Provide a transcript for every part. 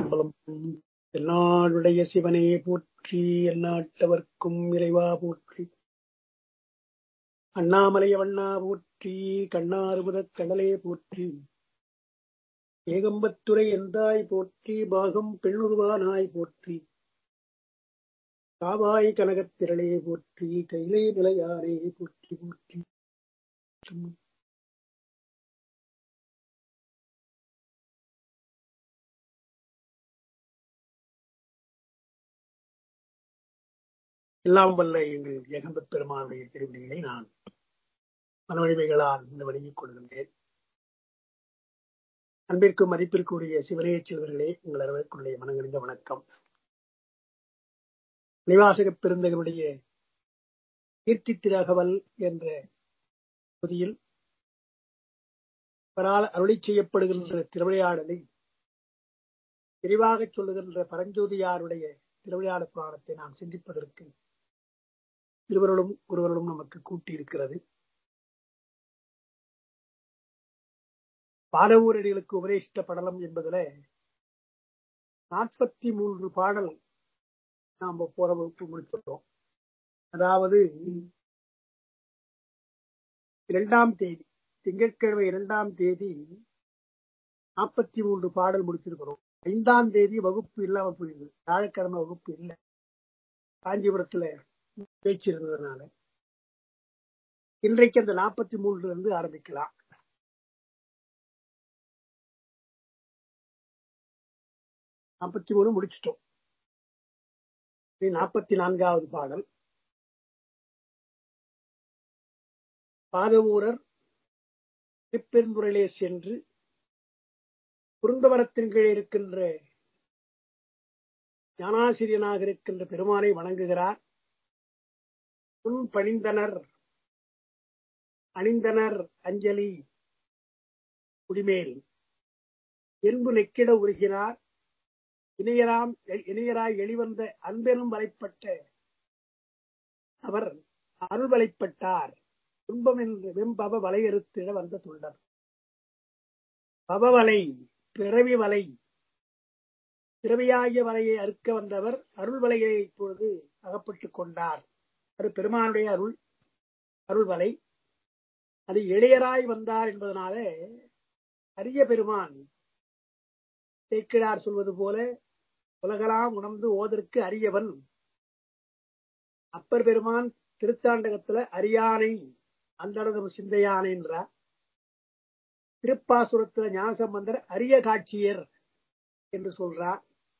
திருச்சிற்றம்பலம் எந்நாளுடைய சிவனே போற்றி எந்நாட்டவர்க்கும் இறைவா போற்றி அண்ணாமலைய வண்ணா போற்றி கண்ணாறுபுதக் கடலே போற்றி ஏகம்பத்துரை எந்தாய் போற்றி பாகம் பெண்ணுருவானாய் போற்றி காவாய் கனகத்திரளே போற்றி கைலே நிலையாரே போற்றி போற்றி எல்லாம் வல்ல எங்கள் ஏகம்பத் பெருமானுடைய திருவிழிகளை நான் மனவழிமைகளால் இந்த வழங்கிக் கொள்கின்றேன் அன்பிற்கும் மதிப்பிற்குரிய சிவனைய செல்வர்களே உங்கள் அனைவருக்குள்ளே மனங்கணிந்த வணக்கம் நிவாசக பெருந்தகனுடைய கீர்த்தி திரகவல் என்ற பகுதியில் அவரால் அருளி செய்யப்படுகின்ற திருவிளையாடலை விரிவாக சொல்லுகின்ற பரஞ்சோதியாருடைய திருவிளையாட புராணத்தை நாம் சிந்திப்பதற்கு இருவர்களும் ஒருவர்களும் நமக்கு கூட்டியிருக்கிறது பாலவூரடிகளுக்கு உபதேசித்த படலம் என்பதுல நாற்பத்தி மூன்று பாடல் நாம் போற வகுப்பு முடிச்சிட்டோம் அதாவது இரண்டாம் தேதி திங்கட்கிழமை இரண்டாம் தேதி நாற்பத்தி மூன்று பாடல் முடிச்சிருக்கிறோம் ஐந்தாம் தேதி வகுப்பு இல்லாம போயிருது வியாழக்கிழமை வகுப்பு இல்லை காஞ்சிபுரத்துல பேச்சு இருந்ததுனால இன்றைக்கு அந்த நாற்பத்தி மூணுல இருந்து ஆரம்பிக்கலாம் நாற்பத்தி மூணு முடிச்சிட்டோம் நாற்பத்தி நான்காவது பாடல் பாதவூரர் திருப்பெருந்துறையிலே சென்று குருந்தவரத்தின் கீழே இருக்கின்ற ஞானாசிரியனாக இருக்கின்ற பெருமானை வணங்குகிறார் முன் பணிந்தனர் அணிந்தனர் அஞ்சலி குடிமேல் என்பு நெக்கிட உருகினார் இணையராம் இணையராய் வெளிவந்த அன்பெனும் வலைப்பட்ட அவர் அருள் வலைப்பட்டார் துன்பம் என்று வெம்பவ வலையறுத்திட வந்த தொண்டர் பவவலை பிறவி வலை பிறவியாகிய வலையை அறுக்க வந்தவர் அருள் வலையை இப்பொழுது அகப்பட்டுக் கொண்டார் அது பெருமானுடைய அருள் அருள் வலை அது இளையராய் வந்தார் என்பதனால அரிய பெருமான் சேக்கிடார் சொல்வது போல உலகலாம் உணர்ந்து ஓதற்கு அரியவன் அப்பர் பெருமான் திருத்தாண்டகத்துல அரியானை அந்த சிந்தையானை என்றார் திருப்பாசுரத்துல ஞானசம்பந்தர் அரிய காட்சியர் என்று சொல்றார்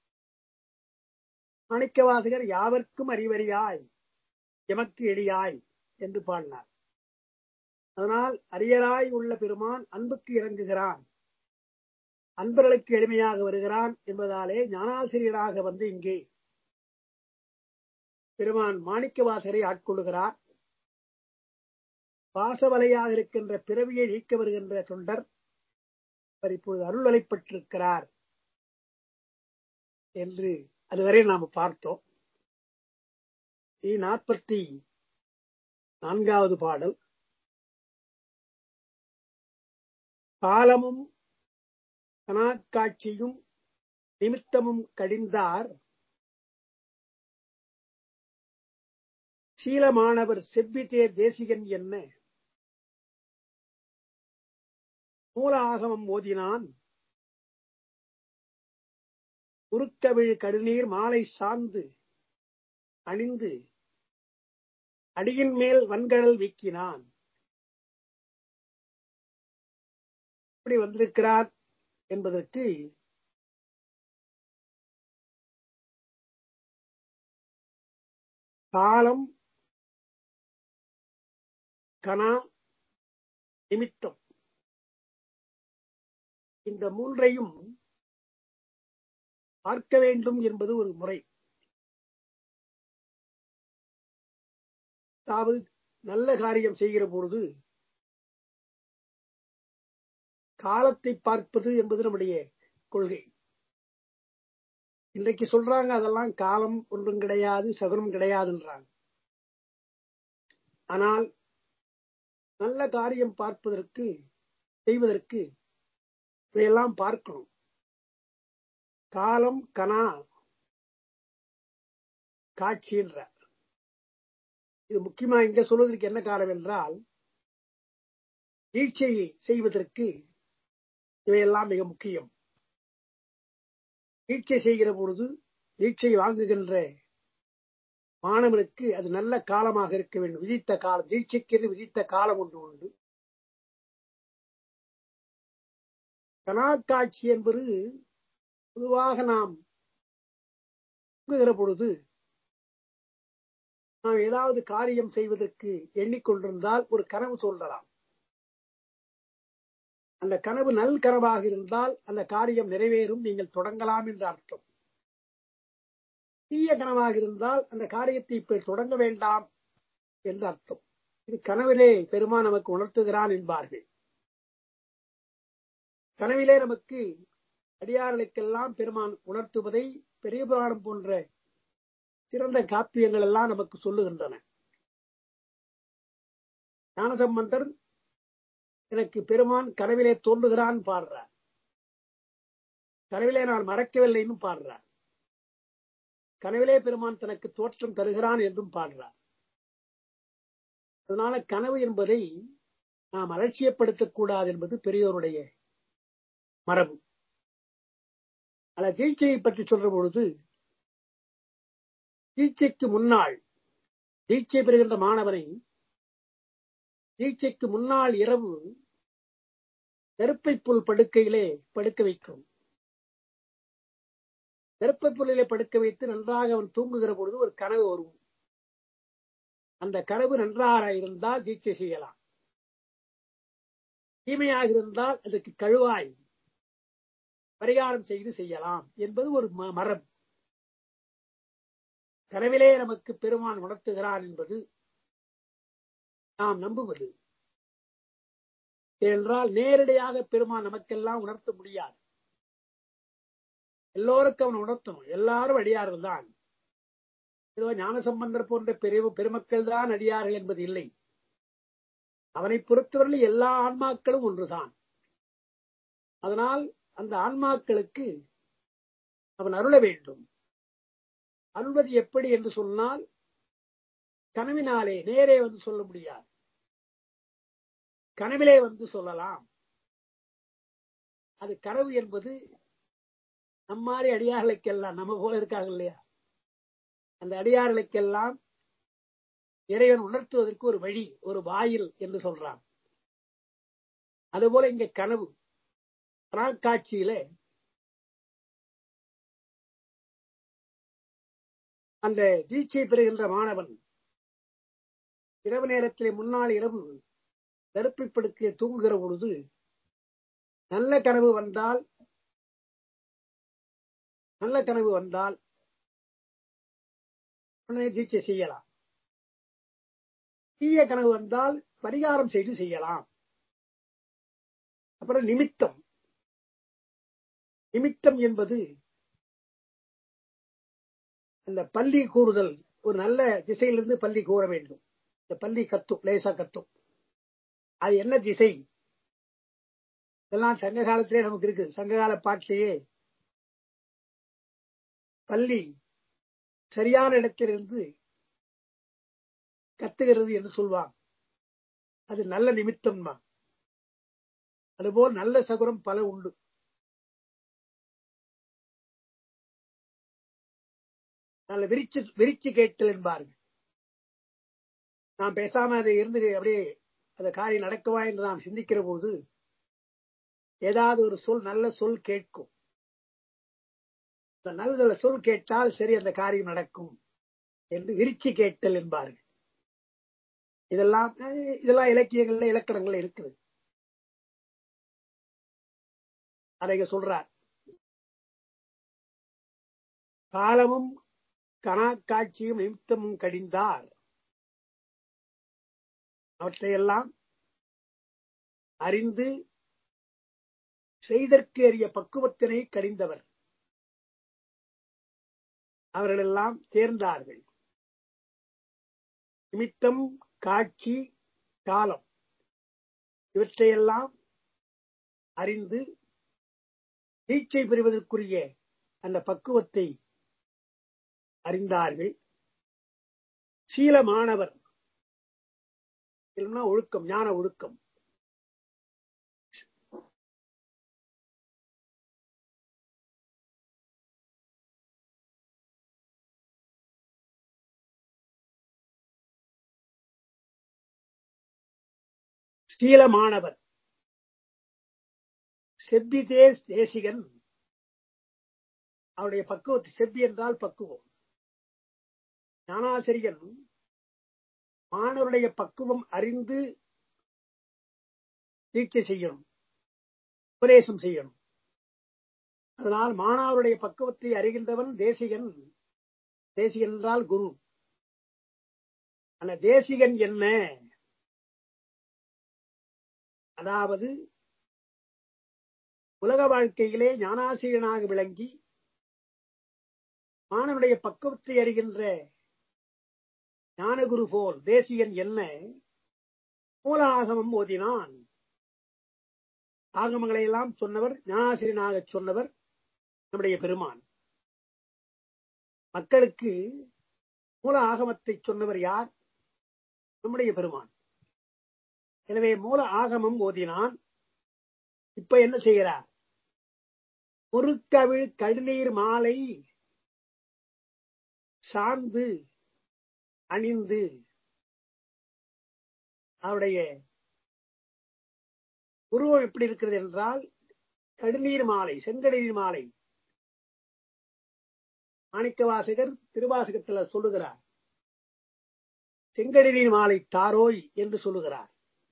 மாணிக்கவாசகர் யாவர்க்கும் அறிவறியாய் எமக்கு எளியாய் என்று பாடினார் அதனால் அரியராய் உள்ள பெருமான் அன்புக்கு இறங்குகிறான் அன்பர்களுக்கு எளிமையாக வருகிறான் என்பதாலே ஞானாசிரியராக வந்து இங்கே பெருமான் மாணிக்கவாசகரை ஆட்கொள்ளுகிறார் பாசவலையாக இருக்கின்ற பிறவியை நீக்க வருகின்ற தொண்டர் அவர் இப்பொழுது அருள்வலைப்பட்டிருக்கிறார் என்று அதுவரை நாம் பார்த்தோம் நாற்பத்தி நான்காவது பாடல் காலமும் கனாக்காட்சியும் நிமித்தமும் கடிந்தார் சீலமானவர் செவ்விதேர் தேசிகன் என்ன மூல ஆகமம் ஓதினான் உருக்கவிழ் கடுநீர் மாலை சார்ந்து அணிந்து அடியின் மேல் வன்கடல் வீக்கினான் எப்படி வந்திருக்கிறார் என்பதற்கு காலம் கனா நிமித்தம் இந்த மூன்றையும் பார்க்க வேண்டும் என்பது ஒரு முறை அதாவது நல்ல காரியம் செய்கிற பொழுது காலத்தை பார்ப்பது என்பது நம்முடைய கொள்கை இன்றைக்கு சொல்றாங்க அதெல்லாம் காலம் ஒன்றும் கிடையாது சகுனம் கிடையாதுன்றாங்க ஆனால் நல்ல காரியம் பார்ப்பதற்கு செய்வதற்கு இதையெல்லாம் பார்க்கணும் காலம் கனா காட்சின்ற இது முக்கியமா இங்க சொல்வதற்கு என்ன காரணம் என்றால் தீட்சையை செய்வதற்கு இவையெல்லாம் மிக முக்கியம் தீட்சை செய்கிற பொழுது தீட்சை வாங்குகின்ற மாணவனுக்கு அது நல்ல காலமாக இருக்க வேண்டும் விதித்த காலம் தீட்சைக்கு விதித்த காலம் ஒன்று உண்டு கணாக்காட்சி என்பது பொதுவாக நாம் தூங்குகிற பொழுது நாம் ஏதாவது காரியம் செய்வதற்கு எண்ணிக்கொண்டிருந்தால் ஒரு கனவு சொல்லலாம் அந்த கனவு நல் கனவாக இருந்தால் அந்த காரியம் நிறைவேறும் நீங்கள் தொடங்கலாம் என்று அர்த்தம் தீய கனவாக இருந்தால் அந்த காரியத்தை இப்ப தொடங்க வேண்டாம் என்று அர்த்தம் இது கனவிலே பெருமான் நமக்கு உணர்த்துகிறான் என்பார்கள் கனவிலே நமக்கு அடியார்களுக்கெல்லாம் பெருமான் உணர்த்துவதை பெரிய புராணம் போன்ற சிறந்த காப்பியங்கள் எல்லாம் நமக்கு சொல்லுகின்றன ஞானசம்பந்தர் எனக்கு பெருமான் கனவிலே தோன்றுகிறான் பாடுறார் கனவிலே நான் மறக்கவில்லைன்னு பாடுறார் கனவிலே பெருமான் தனக்கு தோற்றம் தருகிறான் என்றும் பாடுறார் அதனால கனவு என்பதை நாம் அலட்சியப்படுத்தக்கூடாது என்பது பெரியோருடைய மரபு அல்ல தீட்சையை பற்றி சொல்ற பொழுது தீட்சைக்கு முன்னாள் தீட்சை பெறுகின்ற மாணவனை தீட்சைக்கு முன்னாள் இரவு நெருப்பை புல் படுக்கையிலே படுக்க வைக்கும் நெருப்பை புல்லிலே படுக்க வைத்து நன்றாக அவன் தூங்குகிற பொழுது ஒரு கனவு வரும் அந்த கனவு நன்றாக இருந்தால் தீட்சை செய்யலாம் தீமையாக இருந்தால் அதற்கு கழுவாய் பரிகாரம் செய்து செய்யலாம் என்பது ஒரு மரம் கனவிலே நமக்கு பெருமான் உணர்த்துகிறான் என்பது நாம் நம்புவது என்றால் நேரடியாக பெருமான் நமக்கெல்லாம் உணர்த்த முடியாது எல்லோருக்கும் அவன் உணர்த்தணும் எல்லாரும் அடியார்கள் தான் ஞானசம்பந்தர் போன்ற பெரிய பெருமக்கள் தான் அடியார்கள் என்பது இல்லை அவனை பொறுத்தவரையில் எல்லா ஆன்மாக்களும் ஒன்றுதான் அதனால் அந்த ஆன்மாக்களுக்கு அவன் அருள வேண்டும் அருள்வது எப்படி என்று சொன்னால் கனவினாலே நேரே வந்து சொல்ல முடியாது கனவிலே வந்து சொல்லலாம் அது கனவு என்பது நம்மாரி அடியார்களுக்கெல்லாம் நம்ம போல இருக்காங்க இல்லையா அந்த அடியார்களுக்கெல்லாம் இறைவன் உணர்த்துவதற்கு ஒரு வழி ஒரு வாயில் என்று சொல்றான் அதுபோல இங்க கனவு காட்சியில அந்த தீட்சை பெறுகின்ற மாணவன் இரவு நேரத்திலே முன்னாள் இரவு நெருப்பை படுக்க தூங்குகிற பொழுது நல்ல கனவு வந்தால் நல்ல கனவு வந்தால் உடனே தீட்சை செய்யலாம் தீய கனவு வந்தால் பரிகாரம் செய்து செய்யலாம் அப்புறம் நிமித்தம் நிமித்தம் என்பது அந்த பள்ளி கூறுதல் ஒரு நல்ல திசையிலிருந்து பள்ளி கூற வேண்டும் இந்த பள்ளி கத்தும் லேசா கத்தும் அது என்ன திசை இதெல்லாம் சங்க காலத்திலே நமக்கு இருக்கு சங்ககால பாட்டிலேயே பள்ளி சரியான இடத்திலிருந்து கத்துகிறது என்று சொல்வாங்க அது நல்ல நிமித்தம் தான் அதுபோல் நல்ல சகுரம் பல உண்டு நல்ல விரிச்சு விரிச்சு கேட்டல் என்பார்கள் நாம் பேசாம அதை இருந்து அப்படியே அந்த காரியம் நடக்குவா என்று நாம் சிந்திக்கிற போது ஏதாவது ஒரு சொல் நல்ல சொல் கேட்கும் நல்ல நல்ல சொல் கேட்டால் சரி அந்த காரியம் நடக்கும் என்று விரிச்சு கேட்டல் என்பார்கள் இதெல்லாம் இதெல்லாம் இலக்கியங்கள்ல இலக்கணங்கள்ல இருக்குது அதை சொல்றார் காலமும் கணாக்காட்சியும் நிமித்தமும் கடிந்தார் அவற்றையெல்லாம் அறிந்து செய்தற்கு எறிய பக்குவத்தினை கடிந்தவர் அவர்களெல்லாம் தேர்ந்தார்கள் நிமித்தம் காட்சி காலம் இவற்றையெல்லாம் அறிந்து தீட்சை பெறுவதற்குரிய அந்த பக்குவத்தை அறிந்தார்கள் சீலமானவர் இல்லைன்னா ஒழுக்கம் ஞான ஒழுக்கம் சீலமானவர் செப்பி தேஸ் தேசிகன் அவருடைய பக்குவத்தை செப்பி என்றால் பக்குவம் ஞானாசிரியன் மாணவருடைய பக்குவம் அறிந்து தீட்சை செய்யணும் உபதேசம் செய்யணும் அதனால் மாணவருடைய பக்குவத்தை அறிகின்றவன் தேசிகன் தேசிகன் என்றால் குரு அந்த தேசிகன் என்ன அதாவது உலக வாழ்க்கையிலே ஞானாசிரியனாக விளங்கி மாணவனுடைய பக்குவத்தை அறிகின்ற ஞானகுரு போல் தேசியன் என்ன மூல ஆகமம் ஓதினான் ஆகமங்களை எல்லாம் சொன்னவர் ஞானாசிரியனாக சொன்னவர் நம்முடைய பெருமான் மக்களுக்கு மூல ஆகமத்தை சொன்னவர் யார் நம்முடைய பெருமான் எனவே மூல ஆகமம் ஓதினான் இப்ப என்ன செய்கிறார் முறுக்கவிழ் கடுநீர் மாலை சார்ந்து அணிந்து அவருடைய உருவம் எப்படி இருக்கிறது என்றால் கடுநீர் மாலை செங்கடநீர் மாலை மாணிக்க வாசகர் திருவாசகத்தில் சொல்லுகிறார் செங்கடநீர் மாலை தாரோய் என்று சொல்லுகிறார்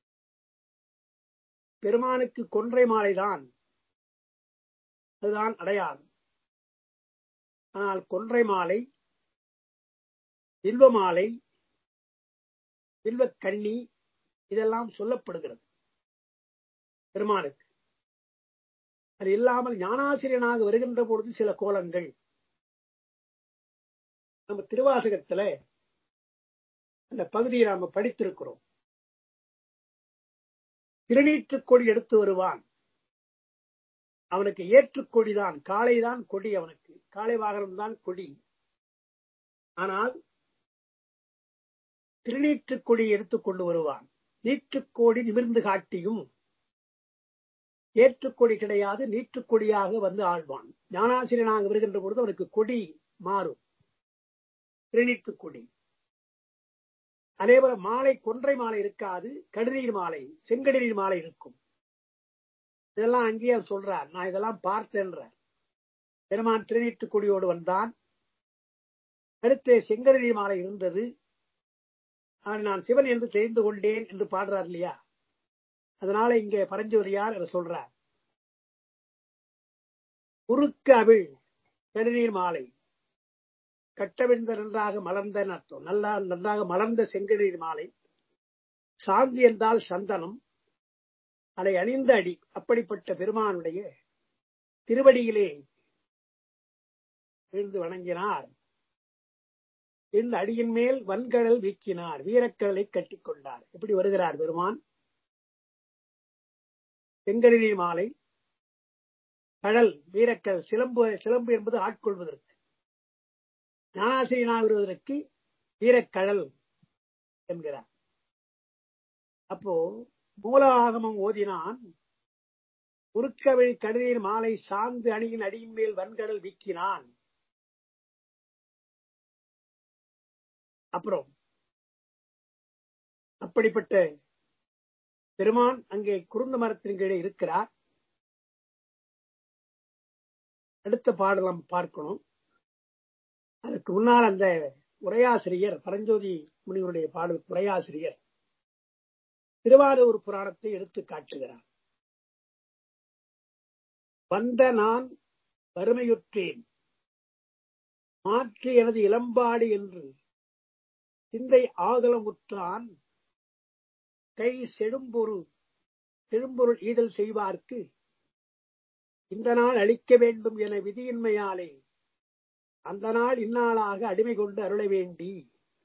பெருமானுக்கு கொன்றை மாலைதான் அதுதான் அடையாளம் ஆனால் கொன்றை மாலை வில்வ மாலை வில்வ கண்ணி இதெல்லாம் சொல்லப்படுகிறது பெருமானுக்கு அது இல்லாமல் ஞானாசிரியனாக வருகின்ற பொழுது சில கோலங்கள் நம்ம திருவாசகத்துல அந்த பகுதியை நாம படித்திருக்கிறோம் திருநீற்றுக் கொடி எடுத்து வருவான் அவனுக்கு ஏற்றுக்கொடிதான் காளைதான் கொடி அவனுக்கு காளை வாகனம் தான் கொடி ஆனால் திருநீற்றுக் கொடி எடுத்துக் கொண்டு வருவான் நீற்றுக்கோடி நிமிர்ந்து காட்டியும் ஏற்றுக்கொடி கிடையாது நீற்றுக்கொடியாக வந்து ஆழ்வான் ஞானாசிரியனாக வருகின்ற பொழுது அவனுக்கு கொடி மாறும் திருநீற்றுக் கொடி அதேபோல மாலை கொன்றை மாலை இருக்காது கடுநீர் மாலை செங்கடநீர் மாலை இருக்கும் இதெல்லாம் அங்கேயே சொல்றார் நான் இதெல்லாம் பார்த்தேன்றார் பெருமான் திருநீட்டு கொடியோடு வந்தான் அடுத்து செங்கடநீர் மாலை இருந்தது ஆனால் நான் சிவன் என்று தெரிந்து கொண்டேன் என்று பாடுறார் இல்லையா அதனால இங்கே பரஞ்சோதியார் என்று சொல்றார் உருக்க அவிழ் கடுநீர் மாலை கட்டவிழ்ந்த நன்றாக மலர்ந்த அர்த்தம் நல்லா நன்றாக மலர்ந்த செங்கடீர் மாலை சாந்தி என்றால் சந்தனம் அதை அணிந்த அடி அப்படிப்பட்ட பெருமானுடைய திருவடியிலே விழுந்து வணங்கினார் இந்த அடியின் மேல் வன்கடல் வீக்கினார் வீரக்கடலை கட்டிக்கொண்டார் எப்படி வருகிறார் பெருமான் செங்கடீர் மாலை கடல் வீரக்கடல் சிலம்பு சிலம்பு என்பது ஆட்கொள்வதற்கு ஞானாசிரியனாக வருவதற்கு வீரக்கடல் என்கிறார் அப்போ மூல ஆகமம் ஓதினான் உருக்கவிழ் கடுநீர் மாலை சார்ந்து அணியின் அடியின் மேல் வன்கடல் வீக்கினான் அப்புறம் அப்படிப்பட்ட பெருமான் அங்கே குருந்த மரத்தின் கீழே இருக்கிறார் அடுத்த பாடலாம் பார்க்கணும் அதுக்கு முன்னால் அந்த உரையாசிரியர் பரஞ்சோதி முனிவருடைய பாடல் உரையாசிரியர் திருவாரூர் புராணத்தை எடுத்து காட்டுகிறார் வந்த நான் வறுமையுற்றேன் மாற்றி எனது இளம்பாடு என்று சிந்தை ஆகலமுற்றான் கை செடும்பொரு செழும்பொருள் ஈதல் செய்வார்க்கு இந்த நாள் அளிக்க வேண்டும் என விதியின்மையாலே அந்த நாள் இந்நாளாக அடிமை கொண்டு அருள வேண்டி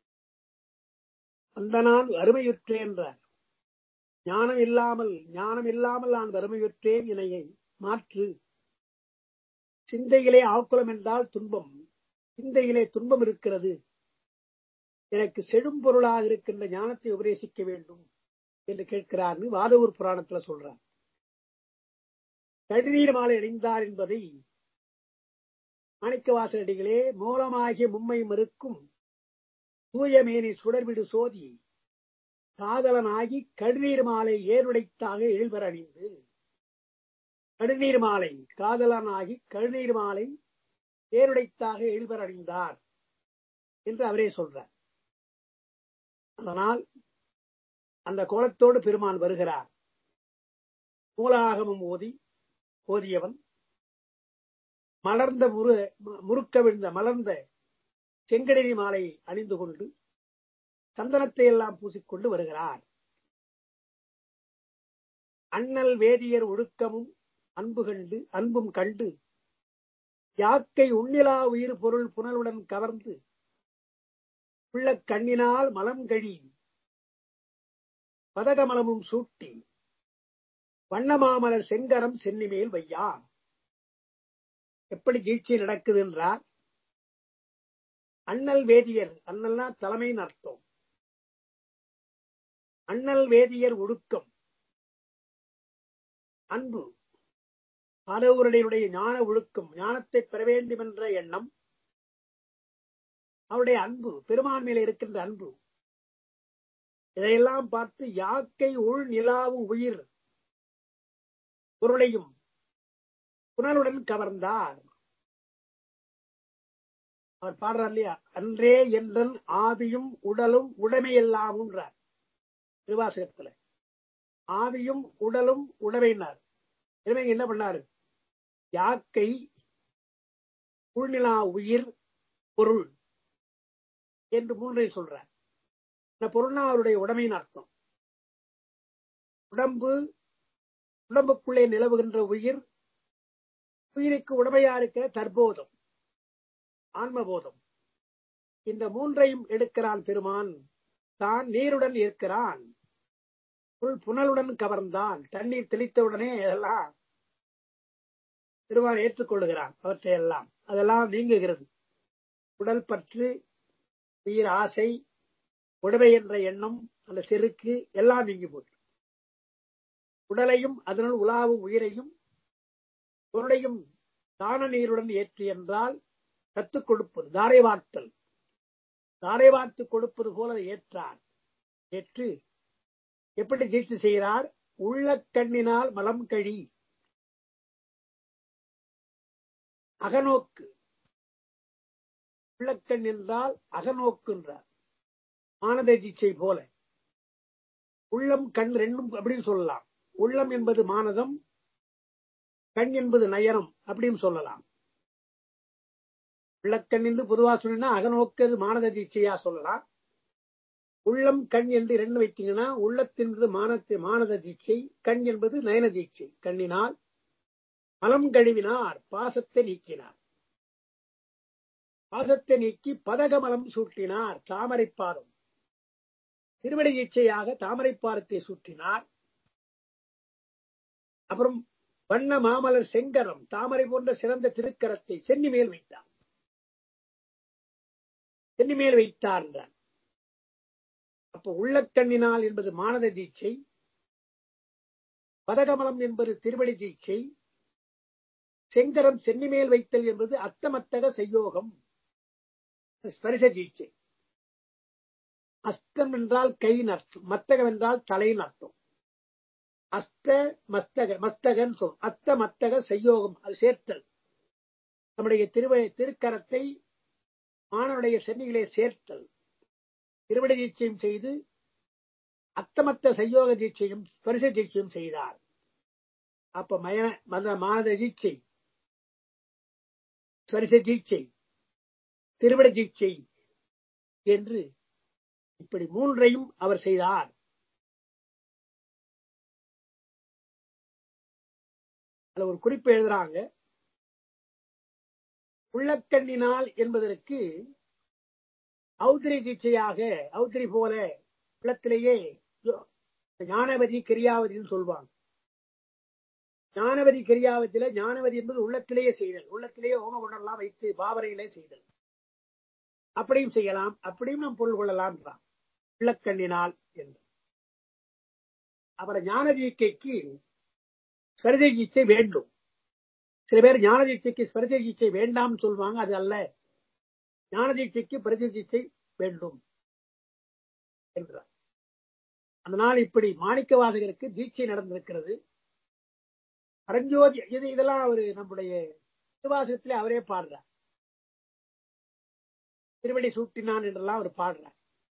அந்த நான் வறுமையுற்றேன் என்றார் ஞானம் இல்லாமல் ஞானம் இல்லாமல் நான் வறுமையுற்றேன் இணையை மாற்று சிந்தையிலே ஆக்குலம் என்றால் துன்பம் சிந்தையிலே துன்பம் இருக்கிறது எனக்கு செடும் பொருளாக இருக்கின்ற ஞானத்தை உபதேசிக்க வேண்டும் என்று கேட்கிறார்னு வாதவூர் புராணத்துல சொல்றார் கடிநீர் மாலை அணிந்தார் என்பதை மாணிக்கவாசலடிகளே மூலமாகிய மும்மை மறுக்கும் தூயமேனி சுடர்விடு சோதி காதலனாகி கடுநீர் மாலை ஏருடைத்தாக எழுபெற அணிந்து கடுநீர் மாலை காதலனாகி கடுநீர் மாலை ஏருடைத்தாக எழுபெற அணிந்தார் என்று அவரே சொல்றார் அதனால் அந்த கோலத்தோடு பெருமான் வருகிறார் மூலாகமம் ஓதி ஓதியவன் மலர்ந்த முரு முறுக்க விழுந்த மலர்ந்த செங்கடரி மாலை அணிந்து கொண்டு சந்தனத்தை எல்லாம் பூசிக்கொண்டு வருகிறார் அண்ணல் வேதியர் ஒழுக்கமும் அன்பு கண்டு அன்பும் கண்டு யாக்கை உண்ணிலா உயிர் பொருள் புனலுடன் கவர்ந்து உள்ள கண்ணினால் மலம் கழி பதகமலமும் சூட்டி வண்ணமாமலர் செங்கரம் சென்னிமேல் வையா எப்படி வீழ்ச்சி நடக்குது என்றார் அண்ணல் வேதியர் அண்ணல்னா தலைமைன்னு அர்த்தம் அண்ணல் வேதியர் ஒழுக்கம் அன்பு ஆடவருடைய ஞான ஒழுக்கம் ஞானத்தை பெற வேண்டும் என்ற எண்ணம் அவருடைய அன்பு பெருமான் மேல இருக்கின்ற அன்பு இதையெல்லாம் பார்த்து யாக்கை உள் நிலாவும் உயிர் பொருளையும் புனலுடன் கவர்ந்தார் அவர் பாடுறார் இல்லையா அன்றே என்றன் ஆவியும் உடலும் உடைமையெல்லாமுன்றார் திருவாசகத்துல ஆவியும் உடலும் உடமைனார் எனவே என்ன பண்ணாரு யாக்கை உள்நிலா உயிர் பொருள் என்று மூன்றை சொல்றார் இந்த பொருள்னா அவருடைய உடமையின் அர்த்தம் உடம்பு உடம்புக்குள்ளே நிலவுகின்ற உயிர் உயிருக்கு உடமையா இருக்கிற தற்போதம் ஆன்மபோதம் இந்த மூன்றையும் எடுக்கிறான் பெருமான் தான் நீருடன் இருக்கிறான் புல் புனலுடன் கவர்ந்தான் தண்ணீர் தெளித்தவுடனே அதெல்லாம் பெருமான் ஏற்றுக்கொள்ளுகிறான் அவற்றை எல்லாம் அதெல்லாம் நீங்குகிறது உடல் பற்று உயிர் ஆசை உடமை என்ற எண்ணம் அந்த செருக்கு எல்லாம் நீங்கி போச்சு உடலையும் அதனுள் உலாவும் உயிரையும் பொருளையும் தான நீருடன் ஏற்று என்றால் கத்துக் கொடுப்பது தாரை வார்த்தல் தாரை வார்த்து கொடுப்பது போல ஏற்றார் ஏற்று எப்படி தீட்சி செய்கிறார் உள்ள கண்ணினால் மலம் கழி அகநோக்கு உள்ளக்கண் என்றால் அகநோக்கு என்றார் ஆனந்த தீட்சை போல உள்ளம் கண் ரெண்டும் அப்படின்னு சொல்லலாம் உள்ளம் என்பது மானதம் கண் என்பது நயனம் அப்படின்னு சொல்லலாம் உள்ளக்கண் என்று பொதுவா சொன்னா அகநோக்கு மானத தீட்சையா சொல்லலாம் உள்ளம் கண் என்று ரெண்டு வைத்தீங்கன்னா உள்ளத்தின்பது மானத்தை மானத தீட்சை கண் என்பது நயன தீட்சை கண்ணினால் மலம் கழுவினார் பாசத்தை நீக்கினார் பாசத்தை நீக்கி பதகமலம் சூட்டினார் தாமரை பாதம் திருவடி தீட்சையாக தாமரை பாதத்தை சூட்டினார் அப்புறம் வண்ண மாமலர் செங்கரம் தாமரை போன்ற சிறந்த திருக்கரத்தை சென்னி மேல் வைத்தார் சென்னி மேல் வைத்தார் என்றார் அப்ப உள்ளக்கண்ணினால் என்பது மானத தீட்சை பதகமலம் என்பது திருவடி தீட்சை செங்கரம் சென்னிமேல் வைத்தல் என்பது அத்தமத்தக செய்யோகம் ஸ்பரிச தீட்சை அஸ்தம் என்றால் கையின் அர்த்தம் மத்தகம் என்றால் தலையின் அர்த்தம் அஸ்த மஸ்தக மஸ்தகன் சொல் அத்த மத்தக செய்யோகம் அது சேர்த்தல் நம்முடைய திருவ திருக்கரத்தை மாணவனுடைய சென்னிகளே சேர்த்தல் திருவடி தீட்சையும் செய்து அத்தமத்த செய்யோக தீட்சையும் ஸ்பரிச தீட்சையும் செய்தார் அப்ப மயன மத மானத தீட்சை ஸ்பரிச தீட்சை திருவிட தீட்சை என்று இப்படி மூன்றையும் அவர் செய்தார் அதுல ஒரு குறிப்பு எழுதுறாங்க உள்ளக்கண்ணினால் என்பதற்கு ஔத்திரி தீட்சையாக ஔத்திரி போல உள்ளத்திலேயே ஞானவதி கிரியாவதின்னு சொல்வாங்க ஞானவதி கிரியாவத்தில ஞானவதி என்பது உள்ளத்திலேயே செய்தல் உள்ளத்திலேயே ஹோம குண்டெல்லாம் வைத்து பாவரையிலே செய்தல் அப்படியும் செய்யலாம் அப்படியும் நாம் பொருள் கொள்ளலாம் உள்ளக்கண்ணினால் என்று அப்புறம் ஞான தீட்சைக்கு ஸ்பரிச தீட்சை வேண்டும் சில பேர் ஞான தீட்சைக்கு ஸ்பரிச தீட்சை வேண்டாம்னு சொல்லுவாங்க அது அல்ல ஞான தீட்சைக்கு பரிச தீட்சை வேண்டும் என்றார் அதனால் இப்படி மாணிக்க வாசகருக்கு தீட்சை நடந்திருக்கிறது பரஞ்சோதி இது இதெல்லாம் அவரு நம்முடைய திருவாசகத்திலே அவரே பாடுறார் திருவடி சூட்டினான் என்றெல்லாம் அவர் பாடுறார்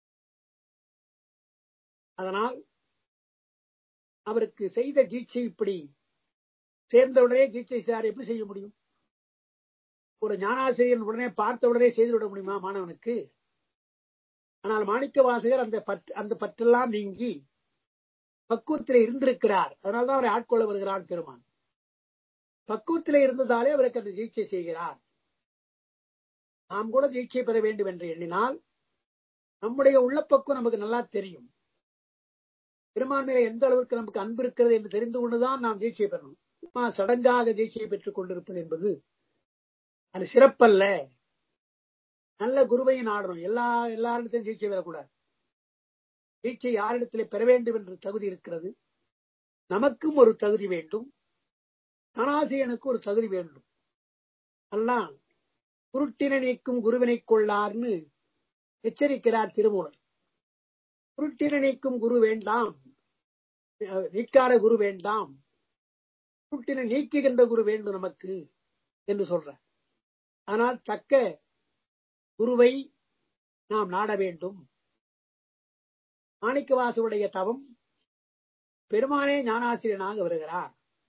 அதனால் அவருக்கு செய்த தீட்சை இப்படி சேர்ந்தவுடனே தீட்சை சார் எப்படி செய்ய முடியும் ஒரு ஞானாசிரியர் உடனே பார்த்த உடனே செய்துவிட முடியுமா மாணவனுக்கு ஆனால் மாணிக்க வாசகர் அந்த பற்று அந்த பற்றெல்லாம் நீங்கி பக்குவத்திலே இருந்திருக்கிறார் அதனால்தான் அவரை ஆட்கொள்ள வருகிறார் பெருமான் பக்குவத்திலே இருந்ததாலே அவருக்கு அந்த தீட்சை செய்கிறார் நாம் கூட தீட்சை பெற வேண்டும் என்று எண்ணினால் நம்முடைய உள்ளப்பக்குவம் நமக்கு நல்லா தெரியும் பெருமான் மேல எந்த அளவுக்கு நமக்கு அன்பு இருக்கிறது என்று தெரிந்து கொண்டுதான் நாம் தீட்சை பெறணும் சும்மா சடங்காக தீட்சையை பெற்றுக் கொண்டிருப்பது என்பது அது சிறப்பல்ல நல்ல குருவை நாடணும் எல்லா எல்லாரிடத்திலும் தீட்சை பெறக்கூடாது தீட்சை யாரிடத்திலே பெற வேண்டும் என்று தகுதி இருக்கிறது நமக்கும் ஒரு தகுதி வேண்டும் தனாசியனுக்கு ஒரு தகுதி வேண்டும் எல்லாம் குருட்டினை நீக்கும் குருவினை கொள்ளார்னு எச்சரிக்கிறார் திருமூலர் குருட்டினை நீக்கும் குரு வேண்டாம் நீக்காத குரு வேண்டாம் குருட்டினை நீக்குகின்ற குரு வேண்டும் நமக்கு என்று சொல்ற ஆனால் தக்க குருவை நாம் நாட வேண்டும் மாணிக்கவாசுடைய தவம் பெருமானே ஞானாசிரியனாக வருகிறார்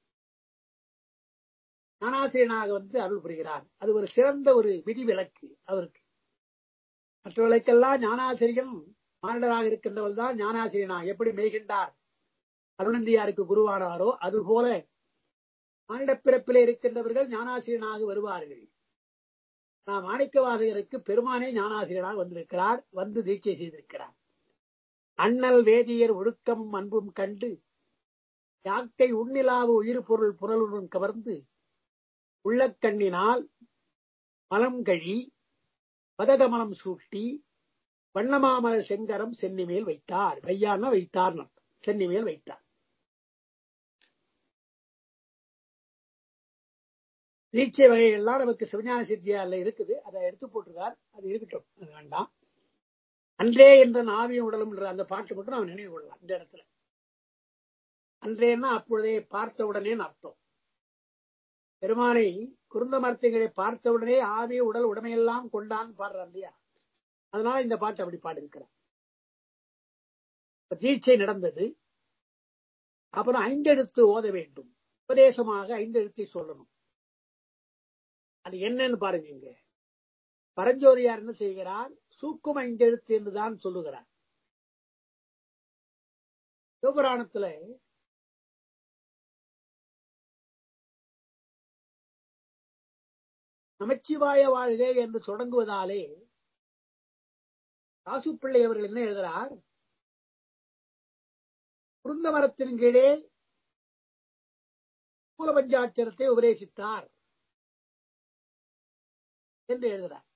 ஞானாசிரியனாக வந்து அருள் புரிகிறார் அது ஒரு சிறந்த ஒரு விதி விலக்கு அவருக்கு மற்றவர்களுக்கெல்லாம் ஞானாசிரியன் மானிடராக இருக்கின்றவள் தான் ஞானாசிரியனா எப்படி மெய்கின்றார் அருணந்தியாருக்கு குருவானாரோ அதுபோல மானிட பிறப்பிலே இருக்கின்றவர்கள் ஞானாசிரியனாக வருவார்கள் நாம் மாணிக்கவாசகருக்கு பெருமானே ஞானாசிரியனாக வந்திருக்கிறார் வந்து தீட்சை செய்திருக்கிறார் அண்ணல் வேதியர் ஒழுக்கம் அன்பும் கண்டு யாக்கை உண்ணிலாவு உயிர் பொருள் புனலுடன் கவர்ந்து உள்ளக்கண்ணினால் மலம் கழி பதகமலம் சூட்டி வண்ணமாமலர் செங்கரம் சென்னி மேல் வைத்தார் வையானா வைத்தார் சென்னி மேல் வைத்தார் தீட்சை வகைகள்லாம் நமக்கு சிவஞான சித்தியால இருக்குது அதை எடுத்து போட்டிருக்கார் அது இருக்கட்டும் அது வேண்டாம் அன்றே என்ற நாவியும் உடலும் என்ற அந்த பாட்டு மட்டும் நாம் நினைவு கொள்ளலாம் இந்த இடத்துல அன்றேன்னா அப்பொழுதே பார்த்த உடனே அர்த்தம் பெருமானை குருந்த மரத்தைகளை பார்த்தவுடனே ஆவி உடல் உடமையெல்லாம் கொண்டான் பாடுறான் இல்லையா அதனால இந்த பாட்டு அப்படி பாடிருக்கிறார் தீட்சை நடந்தது அப்புறம் ஐந்தெழுத்து ஓத வேண்டும் உபதேசமாக ஐந்தெழுத்தை சொல்லணும் அது என்னன்னு பாருங்க இங்க பரஞ்சோதியார் என்ன செய்கிறார் சூக்கும் ஐந்தெழுத்து என்றுதான் சொல்லுகிறார் சிவபுராணத்துல நமச்சிவாய வாழ்க என்று தொடங்குவதாலே காசுப்பிள்ளை அவர்கள் என்ன எழுதுகிறார் குருந்த மரத்தின் கீழே மூலபஞ்சாட்சரத்தை உபதேசித்தார் என்று எழுதுகிறார்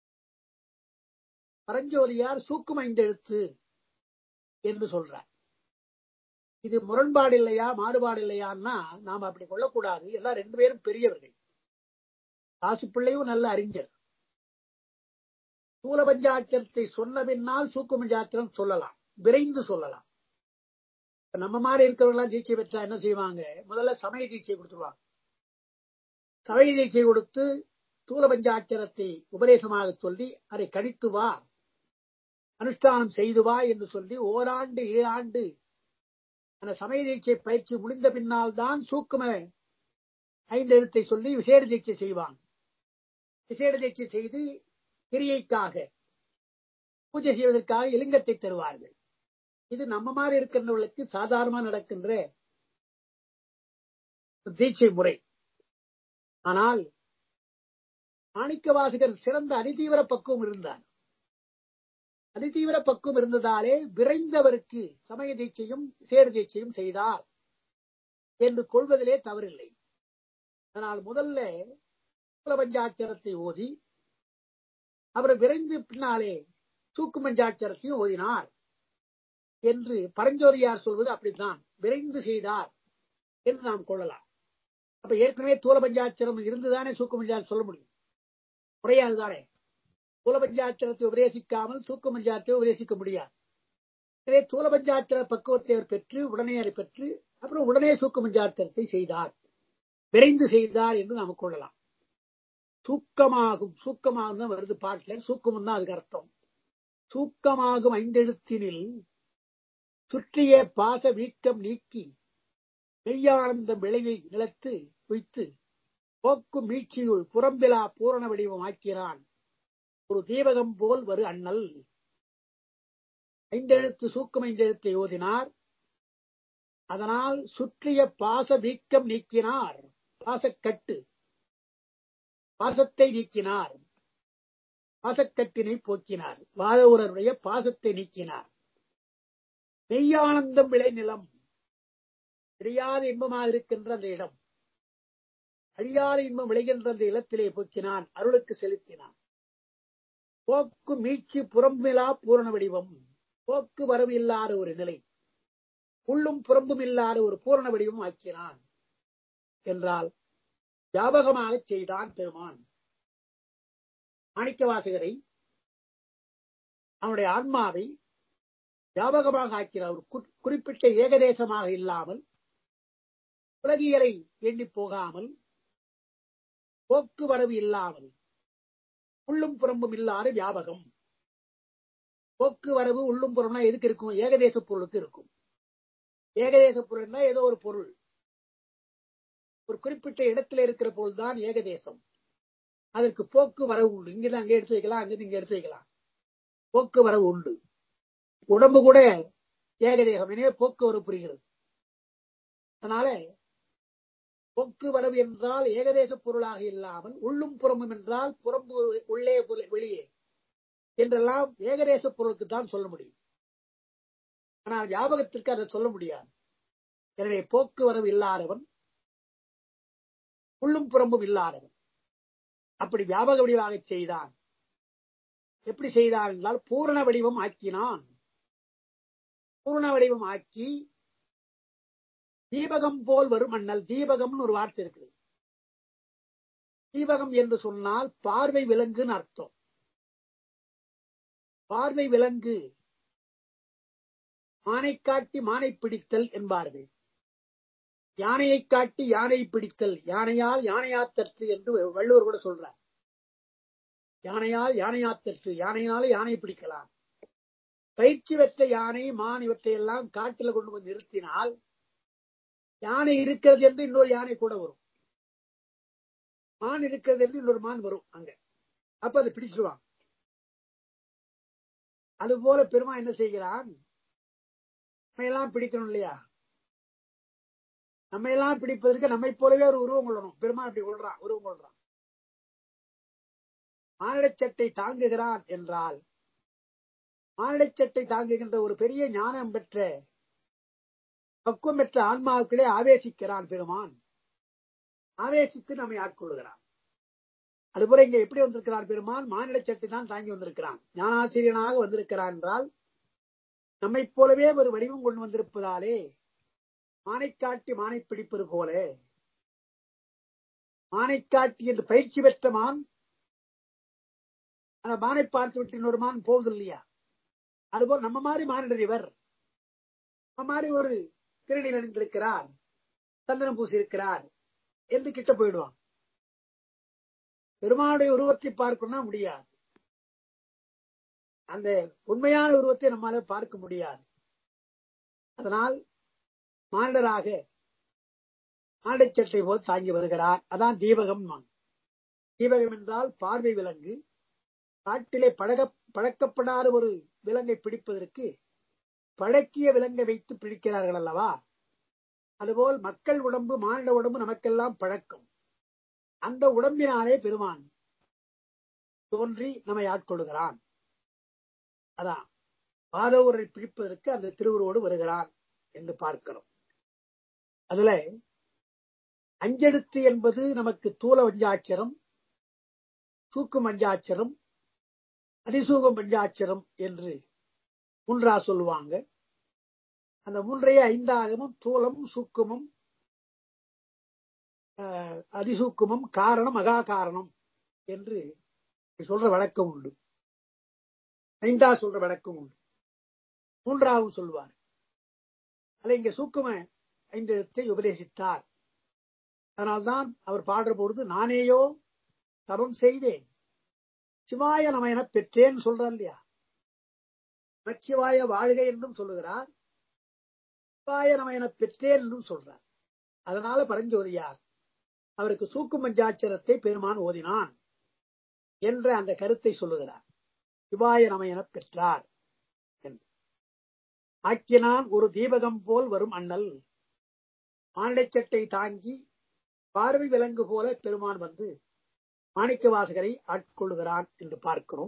பரஞ்சோதியார் சூக்கும் ஐந்தெழுத்து என்று சொல்றார் இது முரண்பாடு இல்லையா மாறுபாடு இல்லையான்னா நாம் அப்படி கொள்ளக்கூடாது எல்லாம் ரெண்டு பேரும் பெரியவர்கள் காசு பிள்ளையும் நல்ல அறிஞர் சூல பஞ்சாட்சரத்தை சொன்ன பின்னால் சூக்கு பஞ்சாட்சரம் சொல்லலாம் விரைந்து சொல்லலாம் நம்ம மாதிரி இருக்கிறவங்களாம் தீட்சை பெற்றா என்ன செய்வாங்க முதல்ல சமய தீட்சை கொடுத்துருவாங்க சமய தீட்சை கொடுத்து தூல பஞ்சாட்சரத்தை உபதேசமாக சொல்லி அதை கடித்து வா அனுஷ்டானம் செய்து வா என்று சொல்லி ஓராண்டு ஈராண்டு அந்த சமய தீட்சை பயிற்சி முடிந்த பின்னால் தான் சூக்கும ஐந்து எழுத்தை சொல்லி விசேட தீட்சை செய்வாங்க விசேட தீட்சை செய்து கிரியைக்காக பூஜை செய்வதற்காக இலிங்கத்தை தருவார்கள் இது நம்ம மாதிரி இருக்கின்றவர்களுக்கு சாதாரணமா நடக்கின்ற தீட்சை முறை ஆனால் மாணிக்க வாசகர் சிறந்த அதிதீவிர பக்குவம் இருந்தார் அதிதீவிர பக்குவம் இருந்ததாலே விரைந்தவருக்கு சமய தீட்சையும் சேர் தீட்சையும் செய்தார் என்று கொள்வதிலே தவறில்லை அதனால் முதல்ல பஞ்சாட்சரத்தை ஓதி அவர் விரைந்து பின்னாலே சூக்கு பஞ்சாட்சரத்தையும் ஓதினார் என்று பரஞ்சோரியார் சொல்வது அப்படித்தான் விரைந்து செய்தார் என்று நாம் கொள்ளலாம் அப்ப ஏற்கனவே தூல பஞ்சாட்சரம் இருந்துதானே சூக்கு பஞ்சாட்சரம் சொல்ல முடியும் முறையாதுதானே தூல பஞ்சாட்சரத்தை உபதேசிக்காமல் சூக்கு பஞ்சாட்சரை உபதேசிக்க முடியாது எனவே தூல பஞ்சாட்சர பக்குவத்தை அவர் பெற்று உடனே அதை பெற்று அப்புறம் உடனே சூக்கு பஞ்சாட்சரத்தை செய்தார் விரைந்து செய்தார் என்று நாம் கொள்ளலாம் சூக்கமாகும் சூக்கமாகும் தான் வருது பாட்டுல சூக்கமும் தான் அதுக்கு அர்த்தம் சூக்கமாகும் ஐந்தெழுத்தினில் சுற்றிய பாச வீக்கம் நீக்கி மெய்யானந்த விளைவை நிலத்து வைத்து போக்கும் மீட்சியுள் புறம்பிலா பூரண வடிவம் ஆக்கிறான் ஒரு தீபகம் போல் வரு அண்ணல் ஐந்தெழுத்து சூக்கம் ஐந்தெழுத்தை ஓதினார் அதனால் சுற்றிய பாச வீக்கம் நீக்கினார் பாசக்கட்டு பாசத்தை நீக்கினார் பாசக்கட்டினை போக்கினார் வாதவூரருடைய பாசத்தை நீக்கினார் மெய்யானந்தம் விளை நிலம் தெரியாத இன்பமாக இருக்கின்ற அந்த இடம் அழியாத இன்பம் விளைகின்ற அந்த இல்லத்திலே போக்கினான் அருளுக்கு செலுத்தினான் போக்கு மீட்சி புறம்பிலா பூரண வடிவம் போக்கு வரவு இல்லாத ஒரு நிலை உள்ளும் புறம்பும் இல்லாத ஒரு பூரண வடிவம் ஆக்கினான் என்றால் வியாபகமாக செய்தான் பெருமான் மாணிக்கவாசகரை அவனுடைய ஆன்மாவை வியாபகமாக ஆக்கிறார் ஒரு குறிப்பிட்ட ஏகதேசமாக இல்லாமல் உலகியலை எண்ணி போகாமல் போக்குவரவு இல்லாமல் உள்ளும் புறம்பும் இல்லாத வியாபகம் போக்குவரவு உள்ளும் புறம்னா எதுக்கு இருக்கும் ஏகதேச பொருளுக்கு இருக்கும் ஏகதேச பொருள்னா ஏதோ ஒரு பொருள் ஒரு குறிப்பிட்ட இடத்துல இருக்கிற பொருள்தான் ஏகதேசம் அதற்கு போக்கு வரவு உண்டு இங்கிருந்து அங்கே எடுத்து வைக்கலாம் அங்கிருந்து இங்க எடுத்து வைக்கலாம் போக்கு வரவு உண்டு உடம்பு கூட ஏகதேகம் எனவே போக்குவரவு புரிகிறது அதனால போக்குவரவு என்றால் ஏகதேச பொருளாக இல்லாமல் உள்ளும் புறமும் என்றால் புறம்பு உள்ளே வெளியே என்றெல்லாம் ஏகதேச பொருளுக்கு தான் சொல்ல முடியும் ஆனால் ஞாபகத்திற்கு அதை சொல்ல முடியாது எனவே போக்குவரவு இல்லாதவன் உள்ளும் புறம்பும் இல்லாதவன் அப்படி வியாபக வடிவாக செய்தான் எப்படி செய்தான் என்றால் பூரண வடிவம் ஆக்கினான் பூரண வடிவம் ஆக்கி தீபகம் போல் வரும் மண்ணல் தீபகம்னு ஒரு வார்த்தை இருக்குது தீபகம் என்று சொன்னால் பார்வை விலங்குன்னு அர்த்தம் பார்வை விலங்கு மானை காட்டி மானை பிடித்தல் என்பார்கள் யானையை காட்டி யானை பிடித்தல் யானையால் யானையாத்தற்று என்று வள்ளுவர் கூட சொல்றார் யானையால் யானையாத்தற்று யானையினால யானை பிடிக்கலாம் பயிற்சி பெற்ற யானை மான் இவற்றை எல்லாம் காட்டில கொண்டு வந்து நிறுத்தினால் யானை இருக்கிறது என்று இன்னொரு யானை கூட வரும் மான் இருக்கிறது என்று இன்னொரு மான் வரும் அங்க அப்ப அதை பிடிச்சிருவான் அதுபோல பெருமா என்ன செய்கிறான் நம்ம எல்லாம் பிடிக்கணும் இல்லையா நம்ம எல்லாம் பிடிப்பதற்கு நம்மை போலவே ஒரு உருவம் கொள்ளணும் பெருமான் அப்படி கொள்றான் உருவம் கொள்றான் மானிடச்சட்டை தாங்குகிறான் என்றால் மானிடச்சட்டை தாங்குகின்ற ஒரு பெரிய ஞானம் பெற்ற பக்குவம் பெற்ற ஆன்மாவுக்களே ஆவேசிக்கிறான் பெருமான் ஆவேசித்து நம்மை ஆட்கொள்கிறான் அதுபோல இங்க எப்படி வந்திருக்கிறான் பெருமான் மானிட சட்டை தான் தாங்கி வந்திருக்கிறான் ஞானாசிரியனாக வந்திருக்கிறான் என்றால் நம்மை போலவே ஒரு வடிவம் கொண்டு வந்திருப்பதாலே மானை காட்டி மானை பிடிப்பது போல மானை காட்டி என்று பயிற்சி பெற்ற மான் அந்த மானை பார்த்து விட்டு இன்னொரு மான் போகுது இல்லையா அதுபோல் நம்ம மாதிரி மானிடர் இவர் நம்ம மாதிரி ஒரு திருநீர் அணிந்திருக்கிறார் சந்தனம் பூசி இருக்கிறார் என்று கிட்ட போயிடுவான் பெருமானுடைய உருவத்தை பார்க்கணும்னா முடியாது அந்த உண்மையான உருவத்தை நம்மால பார்க்க முடியாது அதனால் மானிடராக மானிடச்சட்டை போல் தாங்கி வருகிறார் அதான் தீபகம் தீபகம் என்றால் பார்வை விலங்கு காட்டிலே பழக பழக்கப்படாத ஒரு விலங்கை பிடிப்பதற்கு பழக்கிய விலங்கை வைத்து பிடிக்கிறார்கள் அல்லவா அதுபோல் மக்கள் உடம்பு மானிட உடம்பு நமக்கெல்லாம் பழக்கம் அந்த உடம்பினாலே பெருமான் தோன்றி நம்மை ஆட்கொள்கிறான் அதான் பாதவரை பிடிப்பதற்கு அந்த திருவுருவோடு வருகிறான் என்று பார்க்கிறோம் அதுல அஞ்செழுத்து என்பது நமக்கு தூல பஞ்சாட்சரம் சூக்கு பஞ்சாட்சரம் அதிசூகம் பஞ்சாட்சரம் என்று மூன்றா சொல்லுவாங்க அந்த மூன்றைய ஐந்தாகமும் தூலம் சூக்குமம் அஹ், அதிசூக்குமம் காரணம் மகா காரணம் என்று சொல்ற வழக்கம் உண்டு ஐந்தா சொல்ற வழக்கம் உண்டு மூன்றாவும் சொல்லுவார் அதில் இங்க சூக்கும ஐந்தெழுத்தை உபதேசித்தார் அதனால்தான் அவர் பாடுற பொழுது நானேயோ தபம் செய்தேன் சிவாய நம என பெற்றேன் சொல்றார் இல்லையா நமச்சிவாய வாழ்க என்றும் சொல்லுகிறார் சிவாய நம என பெற்றேன் என்றும் சொல்றார் அதனால பரஞ்சோதியார் அவருக்கு சூக்கு பஞ்சாட்சரத்தை பெருமான் ஓதினான் என்ற அந்த கருத்தை சொல்லுகிறார் சிவாய நம என பெற்றார் என்று. ஆக்கினான் ஒரு தீபகம் போல் வரும் அண்ணல் மானிடச்சட்டை தாங்கி பார்வை விலங்கு போல பெருமான் வந்து மாணிக்க வாசகரை ஆட்கொள்ளுகிறான் என்று பார்க்கிறோம்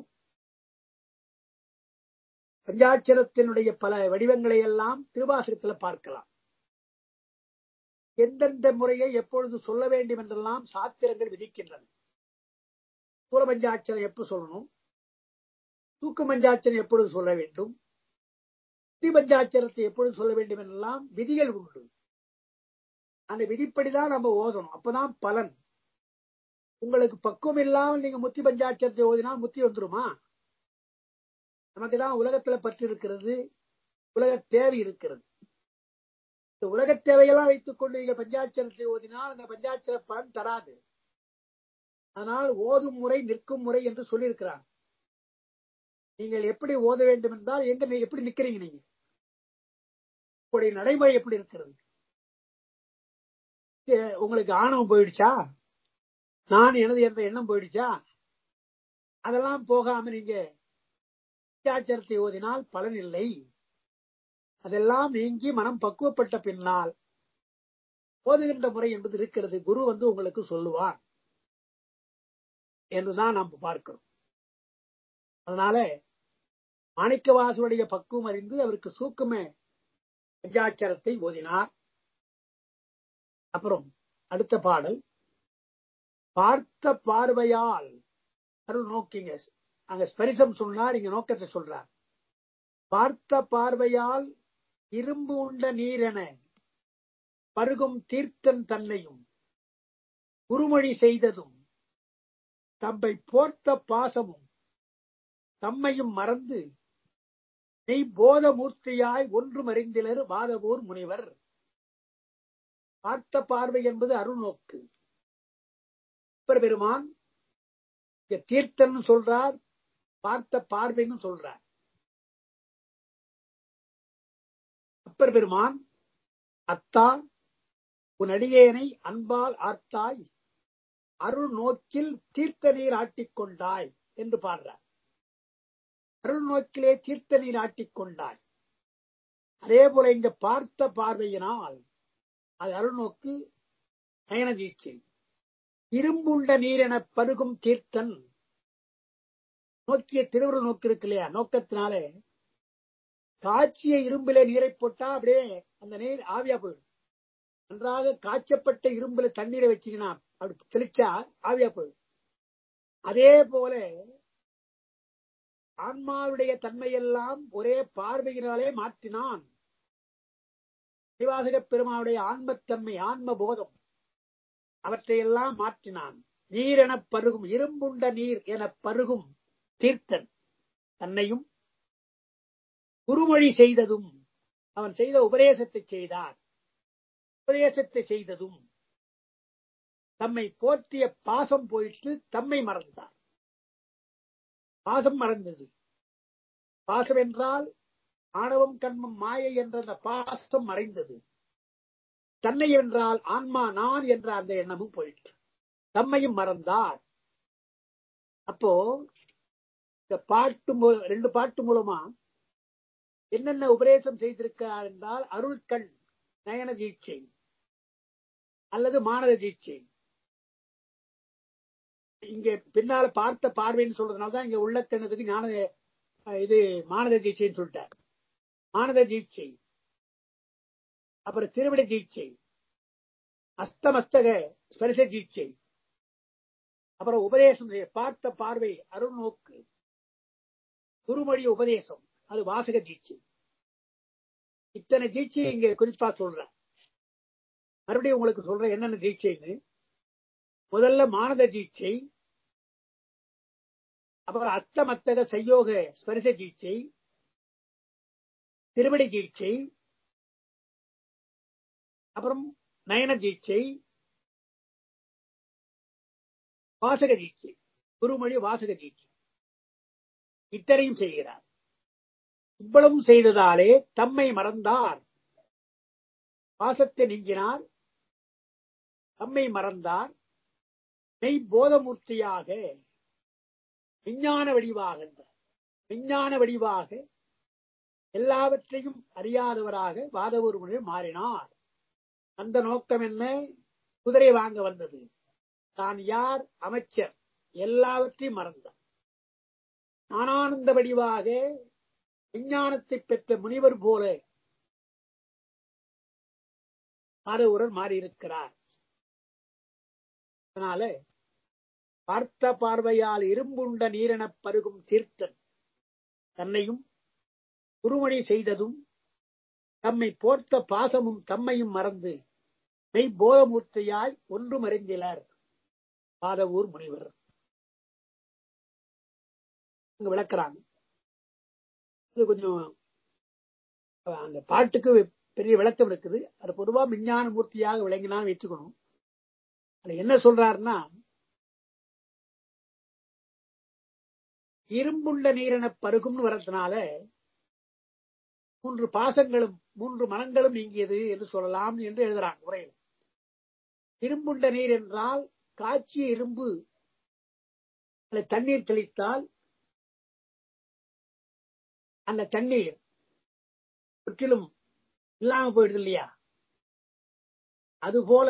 பஞ்சாட்சரத்தினுடைய பல வடிவங்களை எல்லாம் திருவாசகத்தில் பார்க்கலாம் எந்தெந்த முறையை எப்பொழுது சொல்ல வேண்டும் என்றெல்லாம் சாத்திரங்கள் விதிக்கின்றன சூல பஞ்சாட்சரம் எப்ப சொல்லணும் தூக்கு பஞ்சாட்சரம் எப்பொழுது சொல்ல வேண்டும் ஸ்ரீ பஞ்சாட்சரத்தை எப்பொழுது சொல்ல வேண்டும் என்றெல்லாம் விதிகள் உண்டு அந்த விதிப்படிதான் நம்ம ஓதணும் அப்பதான் பலன் உங்களுக்கு பக்குவம் இல்லாமல் நீங்க முத்தி பஞ்சாட்சரத்தை ஓதினால் முத்தி வந்துருமா நமக்கு தான் உலகத்துல பற்று இருக்கிறது உலக தேவை இருக்கிறது இந்த உலக தேவையெல்லாம் வைத்துக் கொண்டு நீங்க பஞ்சாட்சரத்தை ஓதினால் அந்த பஞ்சாட்சர பலன் தராது அதனால் ஓதும் முறை நிற்கும் முறை என்று சொல்லியிருக்கிறார் நீங்கள் எப்படி ஓத வேண்டும் என்றால் எங்க நீ- எப்படி நிக்கிறீங்க நீங்க உங்களுடைய நடைமுறை எப்படி இருக்கிறது ஏ, உங்களுக்கு ஆணவம் போயிடுச்சா நான் எனது என்ற எண்ணம் போயிடுச்சா அதெல்லாம் போகாம நீங்க பஞ்சாட்சரத்தை ஓதினால் பலன் இல்லை அதெல்லாம் நீங்கி மனம் பக்குவப்பட்ட பின்னால் ஓதுகின்ற முறை என்பது இருக்கிறது குரு வந்து உங்களுக்கு சொல்லுவார் என்றுதான் நாம் பார்க்கிறோம் அதனால மாணிக்கவாசனுடைய பக்குவம் அறிந்து அவருக்கு சூக்கும பஞ்சாட்சரத்தை ஓதினார் அப்புறம் அடுத்த பாடல் பார்த்த பார்வையால் அருள் நோக்கிங்க அங்க ஸ்பரிசம் சொன்னார் இங்க நோக்கத்தை சொல்றார் பார்த்த பார்வையால் இரும்பு உண்ட நீரென பருகும் தீர்த்தன் தன்னையும் குருமொழி செய்ததும் தம்மை போர்த்த பாசமும் தம்மையும் மறந்து மெய் போத மூர்த்தியாய் ஒன்றும் அறிந்திலர் வாதவூர் முனிவர் பார்த்த பார்வை என்பது அருள் நோக்கு அப்பர் பெருமான் இங்க தீர்த்தன் சொல்றார் பார்த்த பார்வைன்னு சொல்றார் அப்பர் பெருமான் அத்தா உன் அடியேனை அன்பால் ஆர்த்தாய் அருள் நோக்கில் தீர்த்த நீர் ஆட்டிக்கொண்டாய் என்று பாடுறார் அருள் நோக்கிலே தீர்த்த நீர் ஆட்டிக்கொண்டாய் அதே போல இங்க பார்த்த பார்வையினால் அது அருள் நோக்கு நயன தீட்சை இரும்புண்ட நீர் என பருகும் தீர்த்தன் நோக்கிய திருவுரு நோக்கு இருக்கு இல்லையா நோக்கத்தினாலே காய்ச்சிய இரும்பிலே நீரை போட்டா அப்படியே அந்த நீர் ஆவியா போயிடும் நன்றாக காய்ச்சப்பட்ட இரும்புல தண்ணீரை வச்சீங்கன்னா அப்படி தெளிச்சா ஆவியா போயிடும் அதே போல ஆன்மாவுடைய தன்மையெல்லாம் ஒரே பார்வையினாலே மாற்றினான் சிவாசக பெருமாவுடைய ஆன்மத்தன்மை ஆன்ம போதம் அவற்றையெல்லாம் மாற்றினான் நீர் என பருகும் இரும்புண்ட நீர் என பருகும் தீர்த்தன் தன்னையும் குருமொழி செய்ததும் அவன் செய்த உபதேசத்தை செய்தார் உபதேசத்தை செய்ததும் தம்மை போர்த்திய பாசம் போயிட்டு தம்மை மறந்தார் பாசம் மறந்தது பாசம் என்றால் ஆணவம் கண்மம் மாயை என்ற அந்த பாசம் மறைந்தது தன்னை என்றால் ஆன்மா நான் என்ற அந்த எண்ணமும் போயிட்டு தம்மையும் மறந்தார் அப்போ இந்த பாட்டு மூ- ரெண்டு பாட்டு மூலமா என்னென்ன உபதேசம் செய்திருக்கிறார் என்றால் அருள் கண் நயன தீட்சை அல்லது மானத தீட்சை இங்க பின்னால பார்த்த பார்வைன்னு சொல்றதுனால தான் இங்க உள்ள கண்ணதுக்கு ஞான அஹ் இது மானத தீட்சைன்னு சொல்லிட்டார் மானத தீட்சை அப்புறம் திருவிட தீட்சை அஸ்தமஸ்தக ஸ்பரிச தீட்சை அப்புறம் உபதேசம் செய்ய- பார்த்த பார்வை அருள் நோக்கு குருமொழி உபதேசம் அது வாசக தீட்சை இத்தனை தீட்சையை இங்க குறிப்பா சொல்றேன் மறுபடியும் உங்களுக்கு சொல்றேன் என்னென்ன தீட்சைன்னு முதல்ல மானத தீட்சை அப்புறம் அத்தமத்தக சையோக ஸ்பரிச தீட்சை திருவடி தீட்சை அப்புறம் நயன தீட்சை வாசக தீட்சை குருமொழி வாசக தீட்சை இத்தனையும் செய்கிறார் இவ்வளவும் செய்ததாலே தம்மை மறந்தார் வாசத்தை நீங்கினார் தம்மை மறந்தார் மெய் போதமூர்த்தியாக விஞ்ஞான வடிவாக விஞ்ஞான வடிவாக எல்லாவற்றையும் அறியாதவராக வாதவூர்வனில் மாறினார் அந்த நோக்கம் என்ன குதிரை வாங்க வந்தது தான் யார் அமைச்சர் எல்லாவற்றையும் மறந்தார் ஞானானந்த வடிவாக விஞ்ஞானத்தை பெற்ற முனிவர் போல மாதவூரர் மாறியிருக்கிறார் அதனால பார்த்த பார்வையால் இரும்புண்ட நீரெனப் பருகும் தீர்த்தன் தன்னையும் குருமணி செய்ததும் தம்மை போர்த்த பாசமும் தம்மையும் மறந்து மெய் போதமூர்த்தியாய் ஒன்றும் அறிந்திலர் பாதவூர் முனிவர் இங்க விளக்குறாங்க இது கொஞ்சம் அந்த பாட்டுக்கு பெரிய விளக்கம் இருக்குது அது பொதுவா விஞ்ஞான மூர்த்தியாக விளங்கினான்னு வச்சுக்கணும் அது என்ன சொல்றாருன்னா இரும்புள்ள நீரென பருகும்னு வரதுனால மூன்று பாசங்களும் மூன்று மனங்களும் நீங்கியது என்று சொல்லலாம் என்று எழுதுறாங்க உரையில் இரும்புண்ட நீர் என்றால் காய்ச்சிய இரும்பு அதில் தண்ணீர் தெளித்தால் அந்த தண்ணீர் முற்றிலும் இல்லாம போயிடுது இல்லையா அதுபோல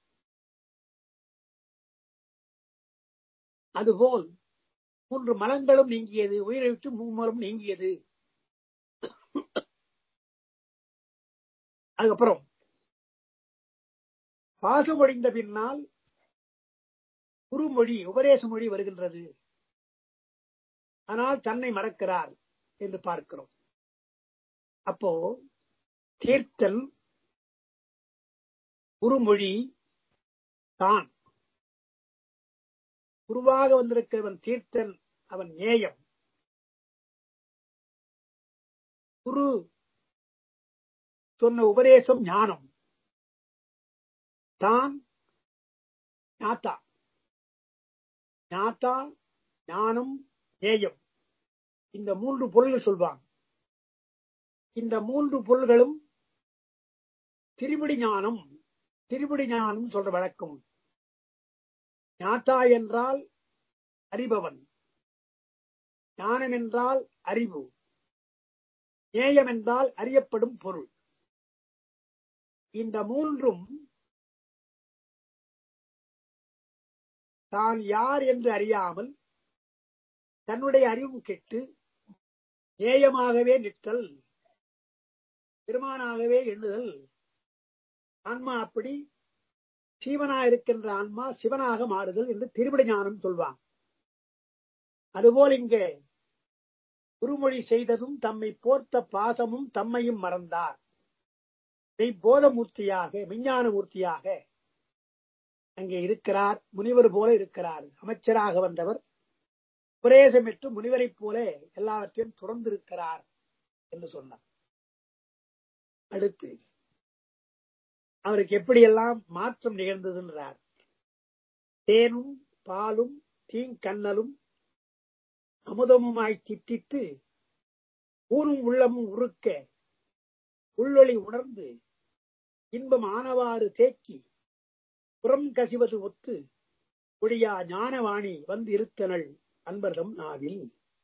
அதுபோல் மூன்று மலங்களும் நீங்கியது உயிரை விட்டு மூமலும் நீங்கியது அதுக்கப்புறம் பாசமொழிந்த பின்னால் குறுமொழி உபதேச மொழி வருகின்றது ஆனால் தன்னை மறக்கிறார் என்று பார்க்கிறோம் அப்போ தீர்த்தல் குருமொழி தான் குருவாக வந்திருக்கிறவன் தீர்த்தன் அவன் நேயம் குரு சொன்ன உபதேசம் ஞானம் தான் ஞாத்தா ஞாத்தா ஞானம் நேயம் இந்த மூன்று பொருள்கள் சொல்வாங்க இந்த மூன்று பொருள்களும் திரிபுடி ஞானம் திரிபுடி ஞானம் சொல்ற வழக்கம் ஞாத்தா என்றால் அறிபவன் ஞானம் என்றால் அறிவு நேயம் என்றால் அறியப்படும் பொருள் இந்த மூன்றும் தான் யார் என்று அறியாமல் தன்னுடைய அறிவும் கெட்டு நேயமாகவே நிற்றல் பெருமானாகவே எண்ணுதல் ஆன்மா அப்படி சீவனா இருக்கின்ற ஆன்மா சிவனாக மாறுதல் என்று திருவிட ஞானம் சொல்வாங்க அதுபோல் இங்கே குருமொழி செய்ததும் தம்மை போர்த்த பாசமும் தம்மையும் மறந்தார் போதமூர்த்தியாக விஞ்ஞான மூர்த்தியாக அங்கே இருக்கிறார் முனிவர் போல இருக்கிறார் அமைச்சராக வந்தவர் உபரேசமிட்டு முனிவரைப் போல எல்லாவற்றையும் துறந்திருக்கிறார் என்று சொன்னார் அடுத்து அவருக்கு எப்படியெல்லாம் மாற்றம் நிகழ்ந்ததுன்றார் தேனும் பாலும் தீங்கண்ணலும் அமுதமுமாய் தித்தித்து ஊரும் உள்ளமும் உருக்க உள்ளொளி உணர்ந்து இன்பம் ஆனவாறு தேக்கி புறம் கசிவது ஒத்து ஒழியா ஞானவாணி வந்து இருத்தனள் அன்பர்தம் நாவில்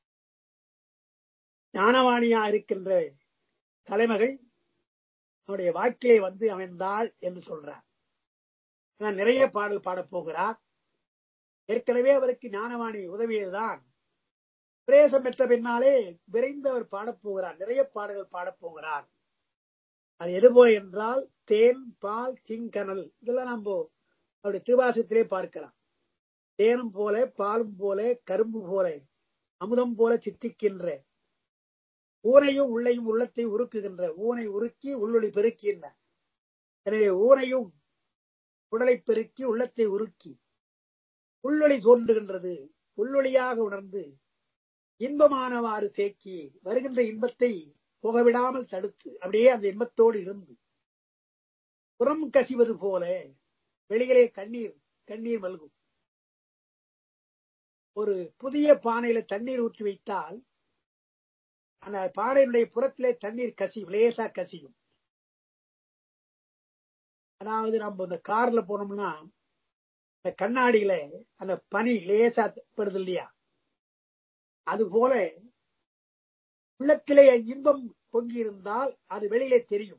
ஞானவாணியா இருக்கின்ற தலைமகள் அவனுடைய வாக்கிலே வந்து அமைந்தாள் என்று சொல்றார் நிறைய பாடல் பாடப் போகிறார் ஏற்கனவே அவருக்கு ஞானவாணி உதவியதுதான் பிரேசம் பெற்ற பின்னாலே விரைந்து அவர் பாடப் போகிறார் நிறைய பாடல்கள் பாடப் போகிறார் அது எது போல என்றால் தேன் பால் திங்கனல் இதெல்லாம் நம்ம அவருடைய திருவாசத்திலே பார்க்கலாம் தேனும் போல பாலும் போல கரும்பு போல அமுதம் போல சித்திக்கின்ற ஊனையும் உள்ளையும் உள்ளத்தை உருக்குகின்ற ஊனை உருக்கி உள்ளொளி பெருக்கின்ற எனவே ஊனையும் உடலை பெருக்கி உள்ளத்தை உருக்கி உள்ளொளி தோன்றுகின்றது உள்ளொளியாக உணர்ந்து இன்பமானவாறு தேக்கி வருகின்ற இன்பத்தை புகவிடாமல் தடுத்து அப்படியே அந்த இன்பத்தோடு இருந்து புறம் கசிவது போல வெளியிலே கண்ணீர் கண்ணீர் மல்கும் ஒரு புதிய பானையில தண்ணீர் ஊற்றி வைத்தால் அந்த பானையினுடைய புறத்திலே தண்ணீர் கசியும் லேசா கசியும் அதாவது நம்ம இந்த கார்ல போனோம்னா இந்த கண்ணாடியில அந்த பனி லேசா வருது இல்லையா அது போல உள்ளத்திலே இன்பம் பொங்கி இருந்தால் அது வெளியிலே தெரியும்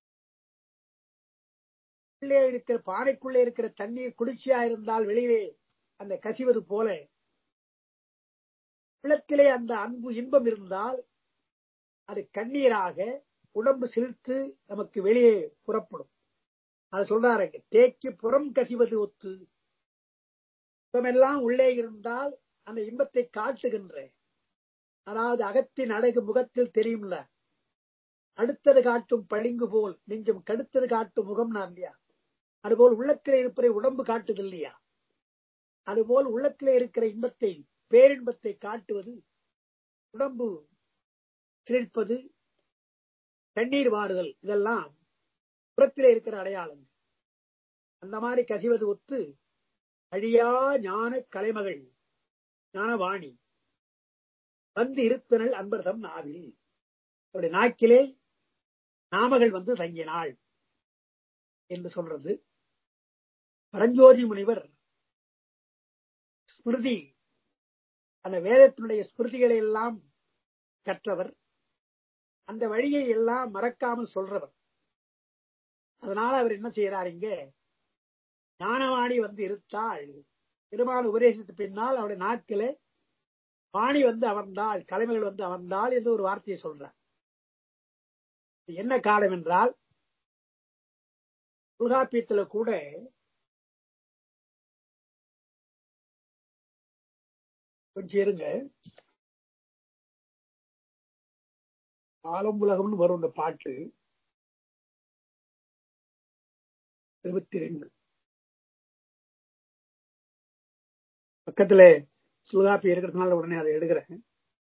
உள்ளே இருக்கிற பானைக்குள்ளே இருக்கிற தண்ணீர் குளிர்ச்சியா இருந்தால் வெளியிலே அந்த கசிவது போல உள்ளத்திலே அந்த அன்பு இன்பம் இருந்தால் அது கண்ணீராக உடம்பு சிரித்து நமக்கு வெளியே புறப்படும் அது சொல்றாருங்க தேக்கி புறம் கசிவது ஒத்து இன்பமெல்லாம் உள்ளே இருந்தால் அந்த இன்பத்தை காட்டுகின்ற அதாவது அகத்தின் அழகு முகத்தில் தெரியும்ல அடுத்தது காட்டும் பளிங்கு போல் நெஞ்சம் கடுத்தது காட்டும் முகம் நான் இல்லையா அதுபோல் உள்ளத்திலே இருப்பதை உடம்பு காட்டுது இல்லையா அதுபோல் உள்ளத்திலே இருக்கிற இன்பத்தை பேரின்பத்தை காட்டுவது உடம்பு சிரிப்பது கண்ணீர் வாடுதல் இதெல்லாம் புறத்திலே இருக்கிற அடையாளம் அந்த மாதிரி கசிவது ஒத்து அழியா ஞான கலைமகள் ஞானவாணி வந்து இருத்தனல் அன்பர்தம் நாவில் அவருடைய நாக்கிலே நாமகள் வந்து தங்கினாள் என்று சொல்றது பரஞ்சோதி முனிவர் ஸ்மிருதி அந்த வேதத்தினுடைய ஸ்மிருதிகளை எல்லாம் கற்றவர் அந்த வழியை எல்லாம் மறக்காமல் சொல்றவர் அதனால அவர் என்ன செய்யறார் இங்க ஞானவாணி வந்து இருத்தாள் பெருமாள் உபதேசத்து பின்னால் அவருடைய நாட்கள வாணி வந்து அமர்ந்தாள் கலைமைகள் வந்து அமர்ந்தாள் என்று ஒரு வார்த்தையை சொல்றார் என்ன காலம் என்றால் தொல்காப்பியத்துல கூட கொஞ்சம் இருங்க ஆலம் உலகம்னு வரும் இந்த பாட்டு இருபத்தி ரெண்டு பக்கத்துல சுல்காப்பி இருக்கிறதுனால உடனே அதை எடுக்கிறேன்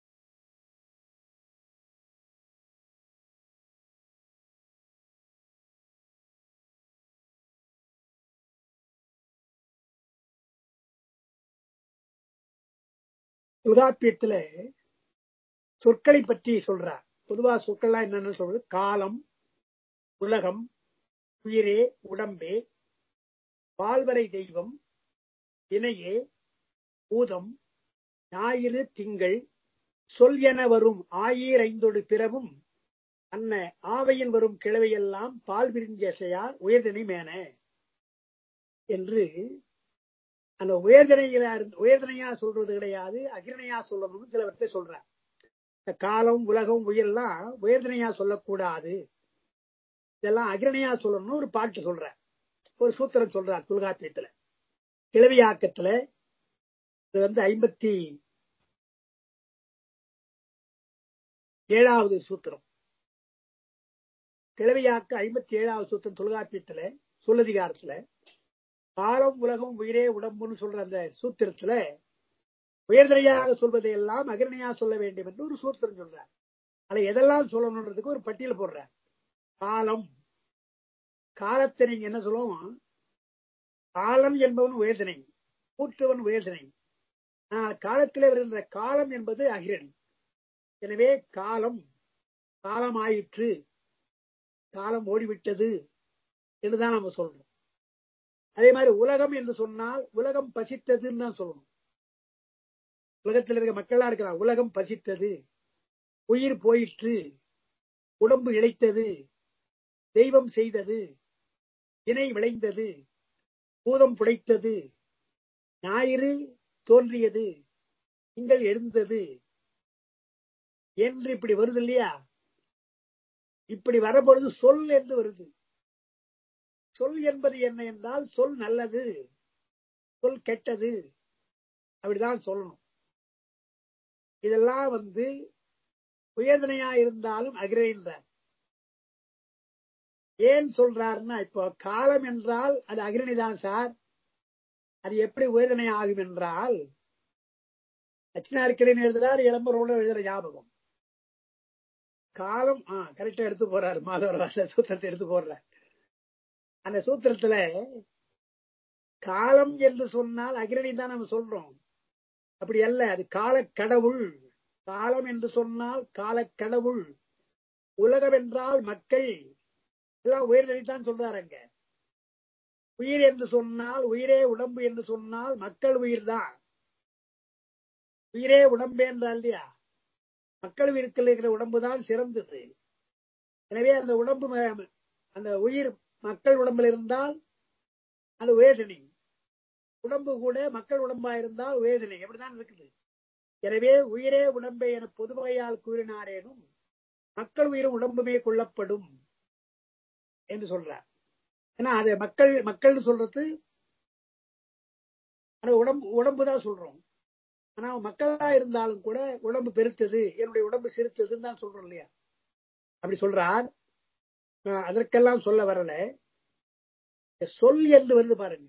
தொல்காப்பியத்துல சொற்களை பற்றி சொல்றார் பொதுவா சொற்கள்லாம் என்னன்னு சொல்றது காலம் உலகம் உயிரே உடம்பே வாழ்வரை தெய்வம் இணையே பூதம் ஞாயிறு திங்கள் சொல் என வரும் ஆயிரைந்தொடு பிறவும் அன்ன ஆவையில் வரும் கிழவையெல்லாம் பால் விரிஞ்சசையார் உயர்தனை மேன என்று அந்த உயர்தனையில உயர்தனையா சொல்றது கிடையாது அகிரணையா சொல்லணும்னு சிலவற்றை சொல்றார் இந்த காலம் உலகம் உயிரெல்லாம் உயர்தனையா சொல்லக்கூடாது இதெல்லாம் அகிரணையா சொல்லணும்னு ஒரு பாட்டு சொல்ற ஒரு சூத்திரம் சொல்றார் தொல்காப்பியத்துல கிழவியாக்கத்துல இது வந்து ஐம்பத்தி ஏழாவது சூத்திரம் கிழவியாக்க ஐம்பத்தி ஏழாவது சூத்திரம் தொல்காப்பியத்துல சொல்லதிகாரத்துல காலம் உலகம் உயிரே உடம்புன்னு சொல்ற அந்த சூத்திரத்துல உயர்தலையாக சொல்வதை எல்லாம் அகிரணையா சொல்ல வேண்டும் என்று ஒரு சூத்திரம் சொல்றார் அதை எதெல்லாம் சொல்லணுன்றதுக்கு ஒரு பட்டியல் போடுறார் காலம் காலத்தை நீங்க என்ன சொல்லுவோம் காலம் என்பவன் உயர்தனை கூற்றுவன் உயர்தனை ஆனால் காலத்திலே வருகின்ற காலம் என்பது அகிரணி எனவே காலம் காலமாயிற்று காலம் ஓடிவிட்டது என்றுதான் நம்ம சொல்றோம் அதே மாதிரி உலகம் என்று சொன்னால் உலகம் பசித்ததுன்னு தான் சொல்லணும் உலகத்தில் இருக்க மக்களா இருக்கிறார் உலகம் பசித்தது உயிர் போயிற்று உடம்பு இழைத்தது தெய்வம் செய்தது இணை விளைந்தது பூதம் புடைத்தது ஞாயிறு தோன்றியது திங்கள் எழுந்தது என்று இப்படி வருது இல்லையா இப்படி வரப்பொழுது சொல் என்று வருது சொல் என்பது என்ன என்றால் சொல் நல்லது சொல் கெட்டது அப்படிதான் சொல்லணும் இதெல்லாம் வந்து உயர்தனையா இருந்தாலும் அகிரணின்றார் ஏன் சொல்றாருன்னா இப்போ காலம் என்றால் அது அகிரணி தான் சார் அது எப்படி உயர்தனை ஆகும் என்றால் தட்சிணார்க்கிடைன்னு எழுதுறார் இளம்பரோட எழுதுற ஞாபகம் காலம் ஆ கரெக்டா எடுத்து போறாரு மாதவர சூத்திரத்தை எடுத்து போடுறார் அந்த சூத்திரத்துல காலம் என்று சொன்னால் அகிரணி தான் நம்ம சொல்றோம் அப்படி அல்ல அது கால கடவுள் காலம் என்று சொன்னால் கால கடவுள் உலகம் என்றால் மக்கள் எல்லாம் உயிர்தான் சொல்றாருங்க உயிர் என்று சொன்னால் உயிரே உடம்பு என்று சொன்னால் மக்கள் உயிர் தான் உயிரே உடம்பே என்றால் இல்லையா மக்கள் உயிர்க்கில் இருக்கிற உடம்பு தான் சிறந்தது எனவே அந்த உடம்பு அந்த உயிர் மக்கள் உடம்பில் இருந்தால் அது வேதனை உடம்பு கூட மக்கள் உடம்பா இருந்தால் வேதனை எப்படிதான் இருக்குது எனவே உயிரே உடம்பை என பொதுவகையால் கூறினாரேனும் மக்கள் உயிரும் உடம்புமே கொள்ளப்படும் என்று சொல்றார் ஏன்னா அது மக்கள் மக்கள் சொல்றது உடம்பு உடம்பு தான் சொல்றோம் ஆனா மக்களா இருந்தாலும் கூட உடம்பு பெருத்தது என்னுடைய உடம்பு சிறுத்ததுன்னு தான் சொல்றோம் இல்லையா அப்படி சொல்றார் அதற்கெல்லாம் சொல்ல வரல சொல் என்று வந்து பாருங்க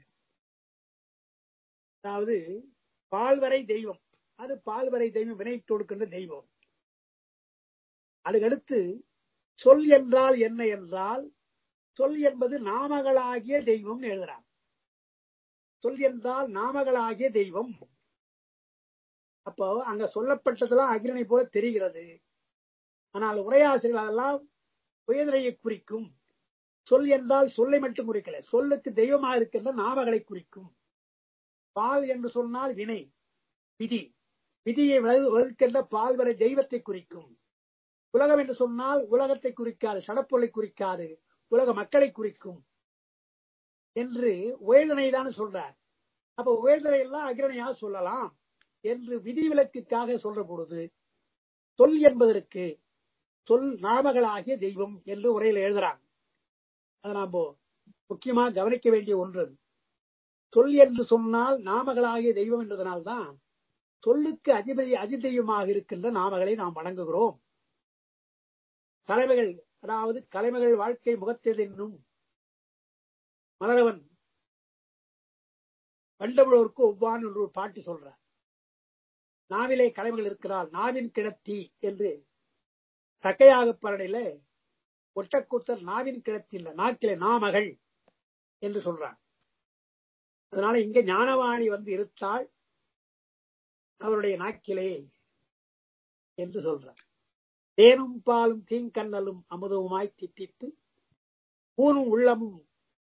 அதாவது பால்வரை தெய்வம் அது பால்வரை தெய்வம் வினை கொடுக்கின்ற தெய்வம் அதுக்கடுத்து சொல் என்றால் என்ன என்றால் சொல் என்பது நாமகளாகிய தெய்வம் எழுதுறான் சொல் என்றால் நாமகளாகிய தெய்வம் அப்போ அங்க சொல்லப்பட்டதெல்லாம் அகிரணை போல தெரிகிறது ஆனால் உரையாசிரியர்கள் அதெல்லாம் உயர்நிலையை குறிக்கும் சொல் என்றால் சொல்லை மட்டும் குறிக்கல சொல்லுக்கு தெய்வமாக இருக்கின்ற நாமகளை குறிக்கும் பால் என்று சொன்னால் வினை விதி விதியை வகுக்கின்ற பால் வரை தெய்வத்தை குறிக்கும் உலகம் என்று சொன்னால் உலகத்தை குறிக்காது சடப்பொருளை குறிக்காது உலக மக்களை குறிக்கும் என்று உயர்தனை தான் சொல்றார் அப்ப உயர்தனை எல்லாம் அகிரணையாக சொல்லலாம் என்று விதிவிலக்குக்காக சொல்ற பொழுது சொல் என்பதற்கு சொல் நாமகளாகிய தெய்வம் என்று உரையில் எழுதுறாங்க அதை நாம் முக்கியமா கவனிக்க வேண்டிய ஒன்று சொல் என்று சொன்னால் நாமகளாகிய தெய்வம் என்றதனால்தான் சொல்லுக்கு அதிபதி அதிதெய்வமாக இருக்கின்ற நாமகளை நாம் வணங்குகிறோம் தலைமைகள் அதாவது கலைமகள் வாழ்க்கை முகத்தது என்னும் மலரவன் கண்டவளோருக்கு ஒவ்வான் என்று ஒரு பாட்டு சொல்றார் நாவிலே கலைமகள் இருக்கிறாள் நாவின் கிடத்தி என்று தக்கையாக பரணில ஒட்டக்கூத்தர் நாவின் கிடத்தி இல்ல நாக்கிலே நாமகள் என்று சொல்றார் அதனால இங்க ஞானவாணி வந்து இருத்தாள் அவருடைய நாக்கிலே என்று சொல்றார் தேனும் பாலும் தீங்கண்ணலும் அமுதவுமாய் தித்தித்து பூனும் உள்ளமும்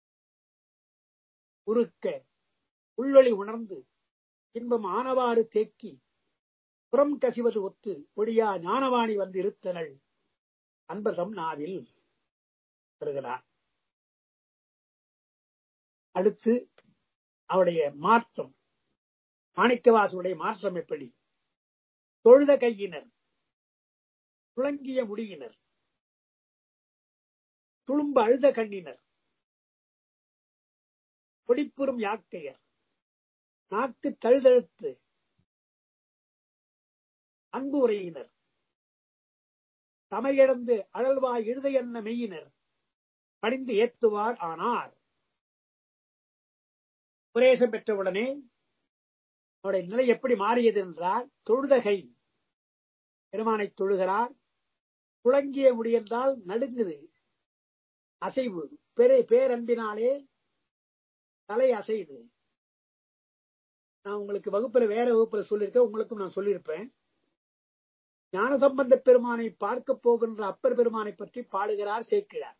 உருக்க உள்வழி உணர்ந்து இன்பம் ஆனவாறு தேக்கி புறம் கசிவது ஒத்து ஒடியா ஞானவாணி வந்து இருத்தனள் அன்பதம் நாவில் வருகிறார் அடுத்து அவருடைய மாற்றம் மாணிக்கவாசுடைய மாற்றம் எப்படி தொழுத கையினர் துளங்கிய முடியினர் துளும்ப அழுத கண்ணினர் கொடிப்புறும் யாக்கையர் நாக்கு தழுதழுத்து அன்பு உரையினர் தமையிழந்து அழல்வாய் எழுத என்ன மெய்யினர் பணிந்து ஏத்துவார் ஆனார் உபதேசம் பெற்றவுடனே அவருடைய நிலை எப்படி மாறியது என்றால் தொழுதகை பெருமானை தொழுகிறார் துளங்கிய முடியென்றால் நடுங்குது அசைவு பெரு பேரன்பினாலே தலை அசைது நான் உங்களுக்கு வகுப்புல வேற வகுப்புல சொல்லியிருக்கேன் உங்களுக்கும் நான் சொல்லியிருப்பேன் ஞானசம்பந்த பெருமானை பார்க்க போகின்ற அப்பர் பெருமானை பற்றி பாடுகிறார் சேர்க்கிறார்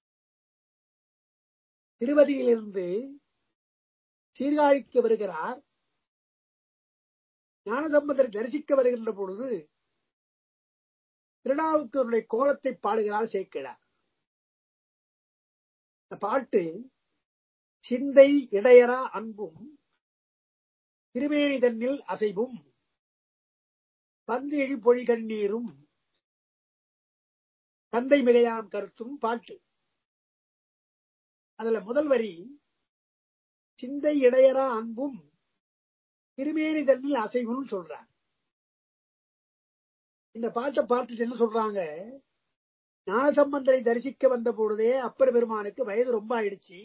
திருவதியிலிருந்து சீர்காழிக்கு வருகிறார் ஞானசம்பந்தரை தரிசிக்க வருகின்ற பொழுது திருநாவுக்கருடைய கோலத்தை பாடுகிறார் சேர்க்கிறார் இந்த பாட்டு சிந்தை இடையரா அன்பும் திருமேனி தன்னில் அசைவும் பந்து எழி பொழி கண்ணீரும் தந்தை மிகையாம் கருத்தும் பாட்டு அதுல முதல் வரி சிந்தை இடையரா அன்பும் திருமேனி தன்னில் அசைவும் சொல்றாங்க இந்த பாட்டை பார்த்துட்டு என்ன சொல்றாங்க ஞானசம்பந்தரை தரிசிக்க வந்த பொழுதே அப்பர் பெருமானுக்கு வயது ரொம்ப ஆயிடுச்சு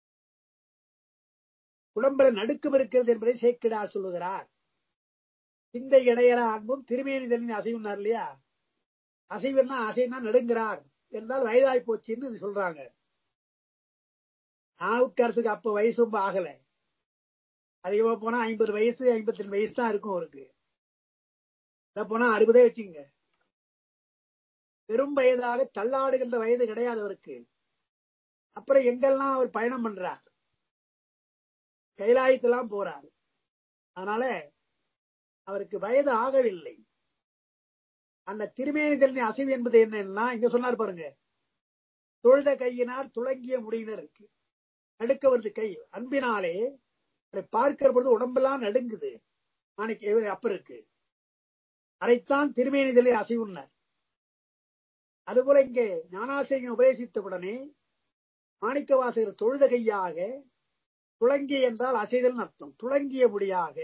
உடம்புல நடுக்கம் இருக்கிறது என்பதை சேக்கிடார் சொல்லுகிறார் சிந்தை இடையரா அன்பும் திருமேனி தன்னில் அசைவுனார் இல்லையா அசைவுன்னா அசைனா நடுங்கிறார் என்றால் வயதாய் போச்சுன்னு இது சொல்றாங்க நாவுக்கரசுக்கு அப்ப வயசு ரொம்ப ஆகல அதிகமா போனா ஐம்பது வயசு ஐம்பத்தி ரெண்டு வயசு தான் இருக்கும் அவருக்கு போனா அறுபதே வச்சுங்க பெரும் வயதாக தள்ளாடுகின்ற வயது கிடையாது அவருக்கு அப்புறம் எங்கெல்லாம் அவர் பயணம் பண்றார் கைலாயத்தெல்லாம் போறார் அதனால அவருக்கு வயது ஆகவில்லை அந்த திருமேனிதலின் அசைவு என்பது என்னன்னா இங்க சொன்னார் பாருங்க தொழுத கையினார் துளங்கிய முடியினர் இருக்கு நடுக்க வருது கை அன்பினாலே அதை பார்க்கிற பொழுது உடம்பெல்லாம் நடுங்குது மாணிக்க அப்ப இருக்கு அதைத்தான் திருமேனிதலை அசைவுன்னார் அதுபோல இங்கே ஞானாசிரியன் உபதேசித்த உடனே மாணிக்கவாசகர் தொழுத கையாக துளங்கிய என்றால் அசைதல் அர்த்தம் துளங்கிய முடியாக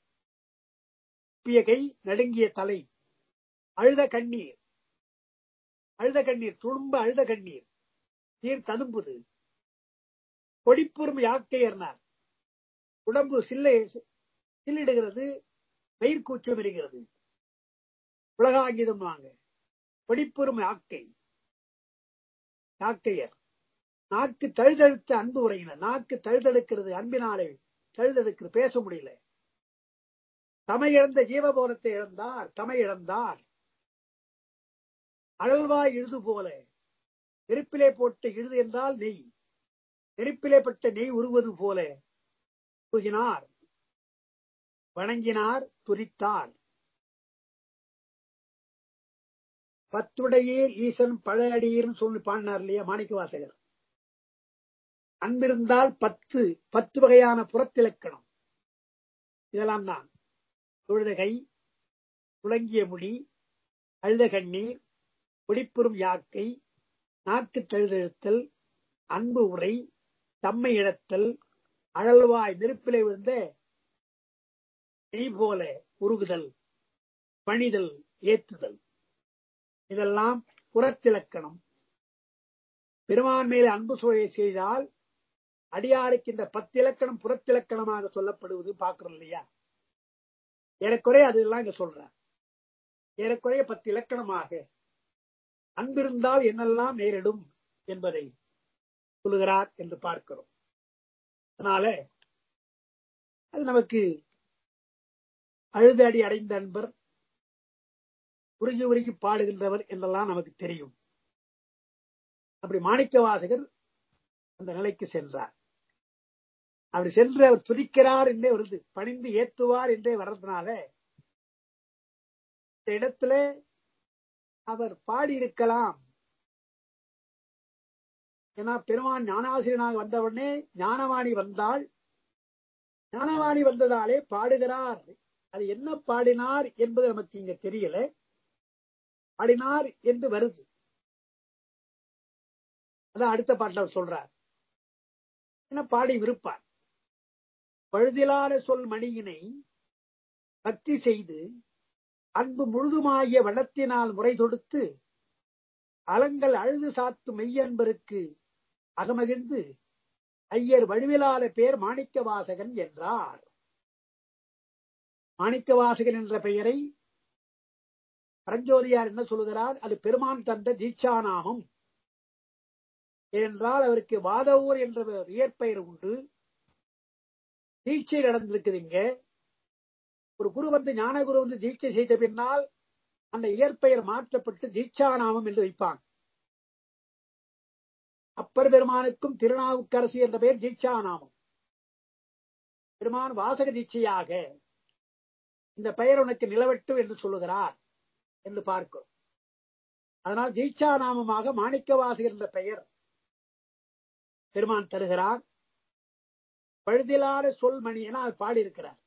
கை நடுங்கிய தலை அழுத கண்ணீர் அழுத கண்ணீர் துளும்ப அழுத கண்ணீர் நீர் ததும்புது கொடிப்புறும் யாக்கையர்னார் உடம்பு சில்லை சில்லிடுகிறது மயிர்கூச்சம் இருக்கிறது உலகாங்கிதம் வாங்க கொடிப்புறும் யாக்கை யாக்கையர் நாக்கு தழுதழுத்த அன்பு உரையினர் நாக்கு தழுதழுக்கிறது அன்பினாலே தழுதழுக்கிறது பேச முடியல தமை இழந்த ஜீவபோனத்தை இழந்தார் தமை இழந்தார் அழல்வாய் இழுது போல நெருப்பிலே போட்டு இழுது என்றால் நெய் நெருப்பிலே பட்ட நெய் உருவது போல துகினார் வணங்கினார் துரித்தார் பத்துடையீர் ஈசன் பழையடியீர்னு சொல்லி பாடினார் இல்லையா மாணிக்க வாசகர் அன்பிருந்தால் பத்து பத்து வகையான புறத்திலக்கணம் இதெல்லாம் தான் தொழுத கை துளங்கிய முடி அழுத கண்ணீர் குடிப்புறும் யாக்கை நாக்கு தழுதெழுத்தல் அன்பு உரை தம்மை இழத்தல் அழல்வாய் நெருப்பிலை விழுந்த நெய் போல உருகுதல் பணிதல் ஏத்துதல் இதெல்லாம் புறத்திலக்கணம் பெருமான் மேலே அன்பு சுவையை செய்தால் அடியாருக்கு இந்த பத்திலக்கணம் புறத்திலக்கணமாக சொல்லப்படுவது பார்க்கிறோம் இல்லையா ஏறக்குறைய அதெல்லாம் இங்க சொல்ற ஏறக்குறைய பத்து இலக்கணமாக அன்பிருந்தால் என்னெல்லாம் நேரிடும் என்பதை சொல்லுகிறார் என்று பார்க்கிறோம் அதனால அது நமக்கு அழுது அடி அடைந்த அன்பர் உருகி உருகி பாடுகின்றவர் என்றெல்லாம் நமக்கு தெரியும் அப்படி மாணிக்க வாசகர் அந்த நிலைக்கு சென்றார் அப்படி சென்று அவர் துதிக்கிறார் என்றே வருது பணிந்து ஏத்துவார் என்றே வர்றதுனால இந்த இடத்துல அவர் பாடியிருக்கலாம் ஏன்னா பெருமான் ஞானாசிரியனாக வந்தவுடனே ஞானவாணி வந்தால் ஞானவாணி வந்ததாலே பாடுகிறார் அது என்ன பாடினார் என்பது நமக்கு இங்க தெரியல பாடினார் என்று வருது அதான் அடுத்த பாட்டில் அவர் சொல்றார் என்ன பாடி விருப்பார் பழுதிலான சொல் மணியினை பக்தி செய்து அன்பு முழுதுமாகிய வளத்தினால் முறை தொடுத்து அலங்கள் அழுது சாத்து மெய்யன்பருக்கு அகமகிழ்ந்து ஐயர் வடிவிலான பேர் மாணிக்க வாசகன் என்றார் மாணிக்க வாசகன் என்ற பெயரை பரஞ்சோதியார் என்ன சொல்லுகிறார் அது பெருமான் தந்த தீட்சாநாமம் ஏனென்றால் அவருக்கு வாதவூர் என்ற இயற்பெயர் உண்டு தீட்சை நடந்திருக்குது இங்க ஒரு குரு வந்து ஞான குரு வந்து தீட்சை செய்த பின்னால் அந்த இயற்பெயர் மாற்றப்பட்டு தீட்சாநாமம் என்று வைப்பாங்க அப்பர் பெருமானுக்கும் திருநாவுக்கரசு என்ற பெயர் தீட்சாநாமம் பெருமான் வாசக தீட்சையாக இந்த பெயர் உனக்கு நிலவட்டும் என்று சொல்லுகிறார் என்று பார்க்கிறோம் அதனால் தீட்சா நாமமாக மாணிக்கவாசகர் என்ற பெயர் பெருமான் தருகிறார் பழுதிலான சொல் மணி என அவர் பாடியிருக்கிறார்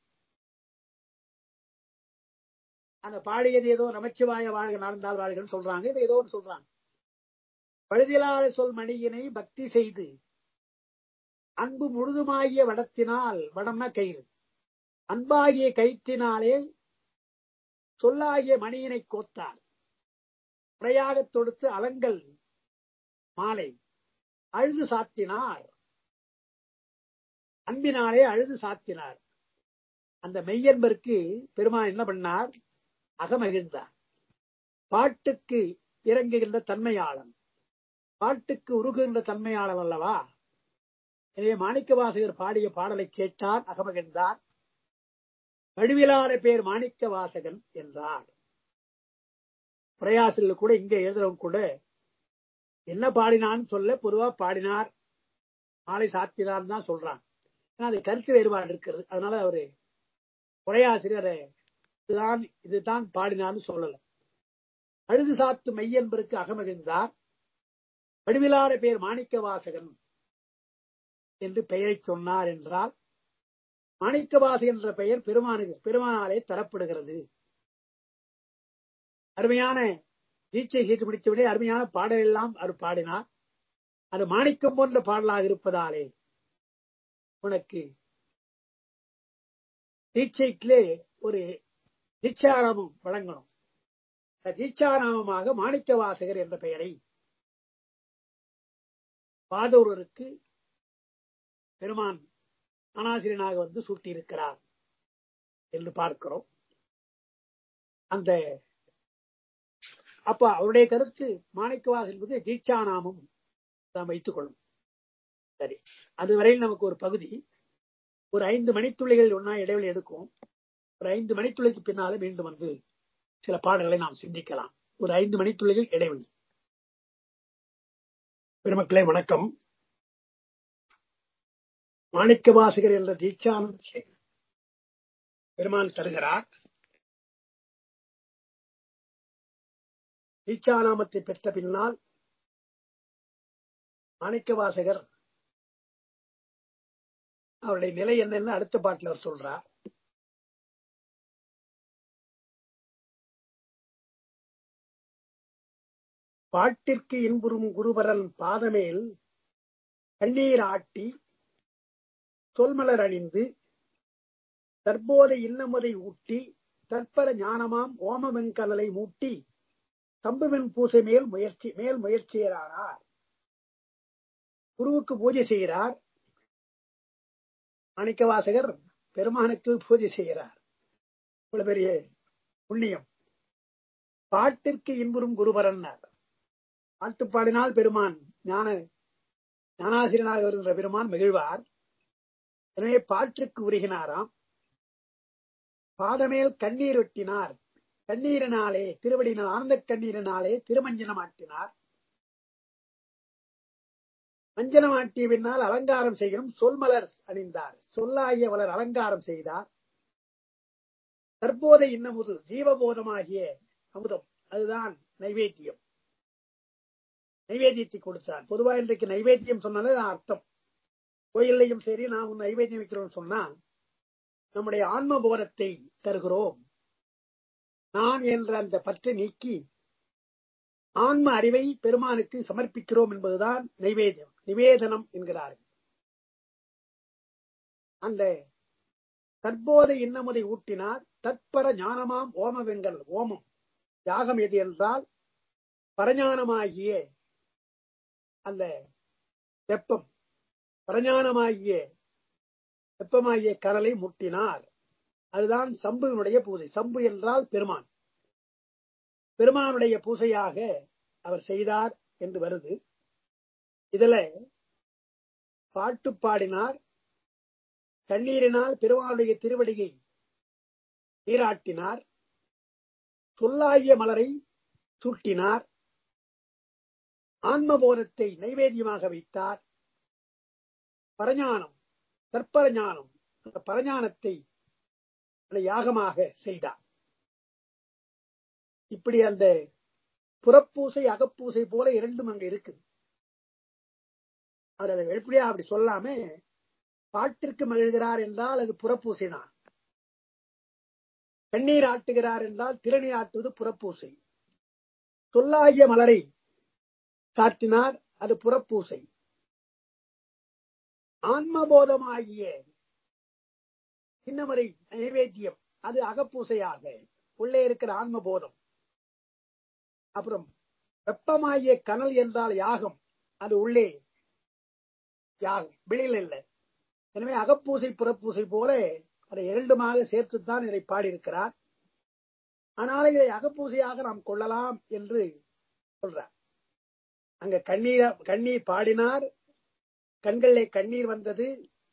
அந்த பாடியது ஏதோ நமச்சிவாய வாழ்க நடந்தால் வாழ்கன்னு சொல்றாங்க இது ஏதோ ஒன்று சொல்றாங்க பழுதிலாத சொல் மணியினை பக்தி செய்து அன்பு முழுதுமாகிய வடத்தினால் வடம்னா கயிறு அன்பாகிய கயிற்றினாலே சொல்லாகிய மணியினை கோத்தார் முறையாகத் தொடுத்து அலங்கல் மாலை அழுது சாத்தினார் அன்பினாலே அழுது சாத்தினார் அந்த மெய்யன்பருக்கு பெருமான் என்ன பண்ணார் அகமகிழ்ந்தார் பாட்டுக்கு இறங்குகின்ற தன்மையாளன் பாட்டுக்கு உருகுகின்ற தன்மையாளன் அல்லவா எனவே மாணிக்க வாசகர் பாடிய பாடலை கேட்டார் அகமகிழ்ந்தார் வடிவிலான பேர் மாணிக்க வாசகன் என்றார் பிரயாசில் கூட இங்க எழுதுறவங்க கூட என்ன பாடினான்னு சொல்ல பொதுவா பாடினார் மாலை சாத்தினார் தான் சொல்றாங்க அது கருத்து வேறுபாடு இருக்கிறது அதனால அவரு உரையாசிரியர் இதுதான் இதுதான் பாடினார்னு சொல்லல அழுது சாத்து மெய்யன்பருக்கு அகமகிழ்ந்தார் வடிவிலான பேர் மாணிக்க வாசகன் என்று பெயரை சொன்னார் என்றால் மாணிக்கவாசி என்ற பெயர் பெருமானுக்கு பெருமானாலே தரப்படுகிறது அருமையான தீட்சை செய்து முடித்தவுடனே அருமையான பாடல் எல்லாம் அவர் பாடினார் அது மாணிக்கம் போன்ற பாடலாக இருப்பதாலே உனக்கு தீட்சைக்கிலே ஒரு தீட்சாராமம் வழங்கணும் தீட்சாராமமாக மாணிக்க வாசகர் என்ற பெயரை பாதூரருக்கு பெருமான் அனாசிரியனாக வந்து சூட்டியிருக்கிறார் என்று பார்க்கிறோம் அந்த அப்ப அவருடைய கருத்து மாணிக்கவாஸ் என்பது தீட்சாநாமம் நாம் வைத்துக் கொள்ளும் சரி அதுவரையில் நமக்கு ஒரு பகுதி ஒரு ஐந்து மணித்துளிகள் ஒன்னா இடைவெளி எடுக்கும் ஒரு ஐந்து மணித்துளிக்கு பின்னால மீண்டும் வந்து சில பாடல்களை நாம் சிந்திக்கலாம் ஒரு ஐந்து மணித்துளிகள் இடைவெளி பெருமக்களே வணக்கம் மாணிக்க வாசகர் என்ற தீட்சானந்த பெருமான் தருகிறார் தீட்சாநாமத்தை பெற்ற பின்னால் மாணிக்க வாசகர் அவருடைய நிலை என்னன்னு அடுத்த பாட்டில் அவர் சொல்றார் பாட்டிற்கு இன்புறும் குருபரன் பாதமேல் கண்ணீர் ஆட்டி சொல்மலர் அணிந்து தற்போதை இன்னமுதை ஊட்டி தற்பர ஞானமாம் ஓமவெங்கலலை மூட்டி தம்புவெண் பூசை மேல் முயற்சி மேல் முயற்சியரானார் குருவுக்கு பூஜை செய்கிறார் மாணிக்கவாசகர் பெருமானுக்கு பூஜை செய்கிறார் இவ்வளவு பெரிய புண்ணியம் பாட்டிற்கு இன்புறும் குருபரன்னார் பாட்டு பாடினால் பெருமான் ஞான ஞானாசிரியனாக வருகின்ற பெருமான் மகிழ்வார் எனவே பாட்டிற்கு உருகினாராம் பாதமேல் கண்ணீர் வெட்டினார் கண்ணீரினாலே திருவடியினால் ஆனந்த கண்ணீரினாலே திருமஞ்சனம் ஆட்டினார் மஞ்சனம் ஆட்டிய பின்னால் அலங்காரம் செய்கிறோம் சொல்மலர் அணிந்தார் சொல்லாகிய வளர் அலங்காரம் செய்தார் தற்போதை இன்னமுது ஜீவபோதமாகிய அமுதம் அதுதான் நைவேத்தியம் நைவேத்தியத்தை கொடுத்தார் பொதுவா இன்றைக்கு நைவேத்தியம் சொன்னாலே அர்த்தம் கோயிலையும் சரி நாம் நைவேத்தியம் வைக்கிறோம் சொன்னா நம்முடைய ஆன்ம போதத்தை தருகிறோம் நான் என்ற அந்த பற்றை நீக்கி ஆன்ம அறிவை பெருமானுக்கு சமர்ப்பிக்கிறோம் என்பதுதான் நைவேத்தியம் நிவேதனம் என்கிறார்கள் அந்த தற்போதை இன்னமுதை ஊட்டினார் தற்பர ஞானமாம் ஓமவெங்கல் ஓமம் யாகம் எது என்றால் பரஞானமாகிய அந்த வெப்பம் பரஞானமாகிய வெப்பமாகிய கடலை முட்டினார் அதுதான் சம்புவினுடைய பூஜை சம்பு என்றால் பெருமான் பெருமானுடைய பூசையாக அவர் செய்தார் என்று வருது இதுல பாட்டு பாடினார் கண்ணீரினால் பெருமானுடைய திருவடியை நீராட்டினார் சொல்லாகிய மலரை சுட்டினார் ஆன்மபோதத்தை நைவேத்தியமாக வைத்தார் பரஞானம் தற்பர ஞானம் அந்த பரஞானத்தை யாகமாக செய்தார் இப்படி அந்த புறப்பூசை அகப்பூசை போல இரண்டும் அங்க இருக்குது அவர் அதை வெளிப்படையா அப்படி சொல்லாம பாட்டிற்கு மகிழ்கிறார் என்றால் அது புறப்பூசை தான் கண்ணீர் ஆட்டுகிறார் என்றால் திருநீர் ஆட்டுவது புறப்பூசை சொல்லாகிய மலரை சாற்றினார் அது புறப்பூசை ஆன்மபோதமாகிய சின்னமரை நைவேத்தியம் அது அகப்பூசையாக உள்ளே இருக்கிற ஆன்மபோதம் அப்புறம் வெப்பமாகிய கனல் என்றால் யாகம் அது உள்ளே யாகம் வெளியில் இல்லை எனவே அகப்பூசை புறப்பூசை போல அதை இரண்டுமாக சேர்த்துத்தான் இதை பாடியிருக்கிறார் ஆனால் இதை அகப்பூசையாக நாம் கொள்ளலாம் என்று சொல்றார் அங்க கண்ணீர் கண்ணீர் பாடினார் கண்களிலே கண்ணீர் வந்தது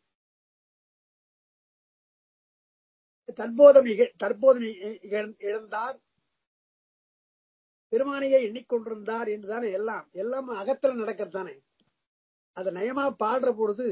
தற்போதம் தற்போதம் இழந்தார் பெருமானையை எண்ணிக்கொண்டிருந்தார் என்றுதானே எல்லாம் எல்லாம் அகத்துல நடக்கிறதானே அது நயமா பாடுற பொழுது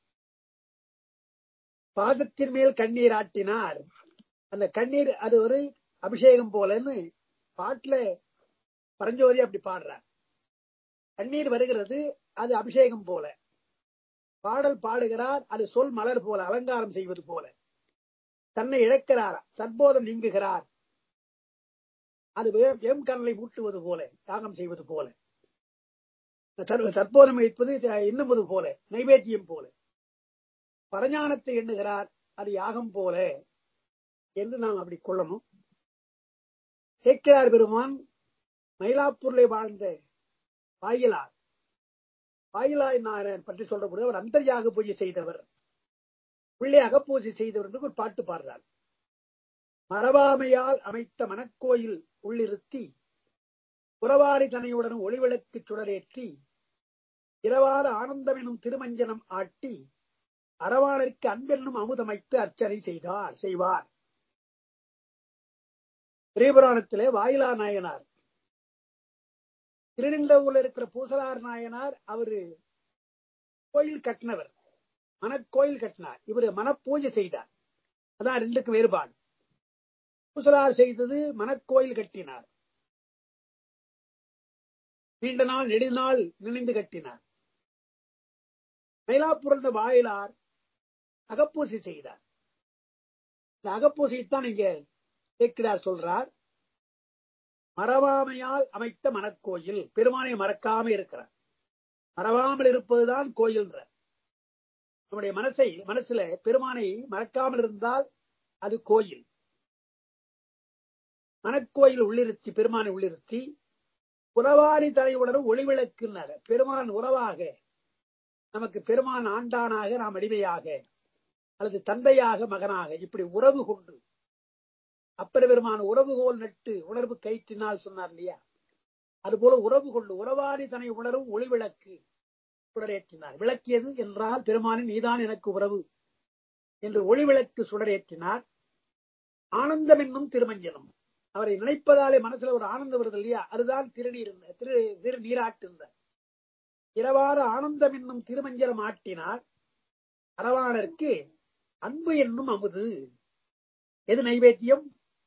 பாதத்தின் மேல் கண்ணீர் ஆட்டினார் அந்த கண்ணீர் அது ஒரு அபிஷேகம் போலன்னு பாட்டுல பரஞ்சோதி அப்படி பாடுறார் கண்ணீர் வருகிறது அது அபிஷேகம் போல பாடல் பாடுகிறார் அது சொல் மலர் போல அலங்காரம் செய்வது போல தன்னை இழக்கிறார் தற்போதம் நீங்குகிறார் அது வேம் கனலை ஊட்டுவது போல யாகம் செய்வது போல தற்போதம் வைப்பது எண்ணுவது போல நைவேத்தியம் போல பரஞானத்தை எண்ணுகிறார் அது யாகம் போல என்று நாம் அப்படி கொள்ளணும் சேக்கிரார் பெருமான் மயிலாப்பூர்ல வாழ்ந்த வாயிலார் வாயிலாய் நாயன் பற்றி சொல்லக்கூடிய அவர் அந்தர்யாக பூஜை செய்தவர் உள்ளே அகப்பூஜை செய்தவர் என்று ஒரு பாட்டு பாடுறார் மரபாமையால் அமைத்த மனக்கோயில் உள்ளிருத்தி புறவாரி தனையுடன் ஒளிவிளக்கு சுடரேற்றி இரவாத ஆனந்தம் எனும் திருமஞ்சனம் ஆட்டி அறவாளருக்கு அன்பென்னும் அமுதமைத்து அர்ச்சனை செய்தார் செய்வார் திரிபுராணத்திலே வாயிலா நாயனார் திருநின்றவூர்ல இருக்கிற பூசலார் நாயனார் அவரு கோயில் கட்டினவர் மனக்கோயில் கட்டினார் இவரு மனப்பூஜை செய்தார் அதான் ரெண்டுக்கு வேறுபாடு பூசலார் செய்தது மனக்கோயில் கட்டினார் நீண்ட நாள் நெடுநாள் நினைந்து கட்டினார் மயிலாப்பூர்ந்த வாயிலார் அகப்பூசி செய்தார் இந்த அகப்பூசியைத்தான் இங்க கேட்கிறார் சொல்றார் மறவாமையால் அமைத்த மனக்கோயில் பெருமானை மறக்காம இருக்கிறார் மறவாமல் இருப்பதுதான் கோயில் நம்முடைய மனசை மனசுல பெருமானை மறக்காமல் இருந்தால் அது கோயில் மனக்கோயில் உள்ளிருத்தி பெருமானை உள்ளிருத்தி உறவாடி தலையுடனும் ஒளிவிளக்குனர் பெருமான் உறவாக நமக்கு பெருமான் ஆண்டானாக நாம் அடிமையாக அல்லது தந்தையாக மகனாக இப்படி உறவு கொண்டு அப்பர் பெருமான உறவுகோல் நட்டு உணர்வு கயிற்றினால் சொன்னார் இல்லையா அதுபோல உறவு கொண்டு உறவாடி தன்னை உணரும் ஒளிவிளக்கு சுடரேற்றினார் விளக்கியது என்றால் பெருமானின் நீதான் எனக்கு உறவு என்று ஒளிவிளக்கு சுடரேற்றினார் ஆனந்தம் என்னும் திருமஞ்சனம் அவரை நினைப்பதாலே மனசுல ஒரு ஆனந்தம் வருது இல்லையா அதுதான் திருநீர் திரு திரு நீராட்டு இரவார ஆனந்தம் என்னும் திருமஞ்சனம் ஆட்டினார் அரவாணருக்கு அன்பு என்னும் அமுது எது நைவேத்தியம்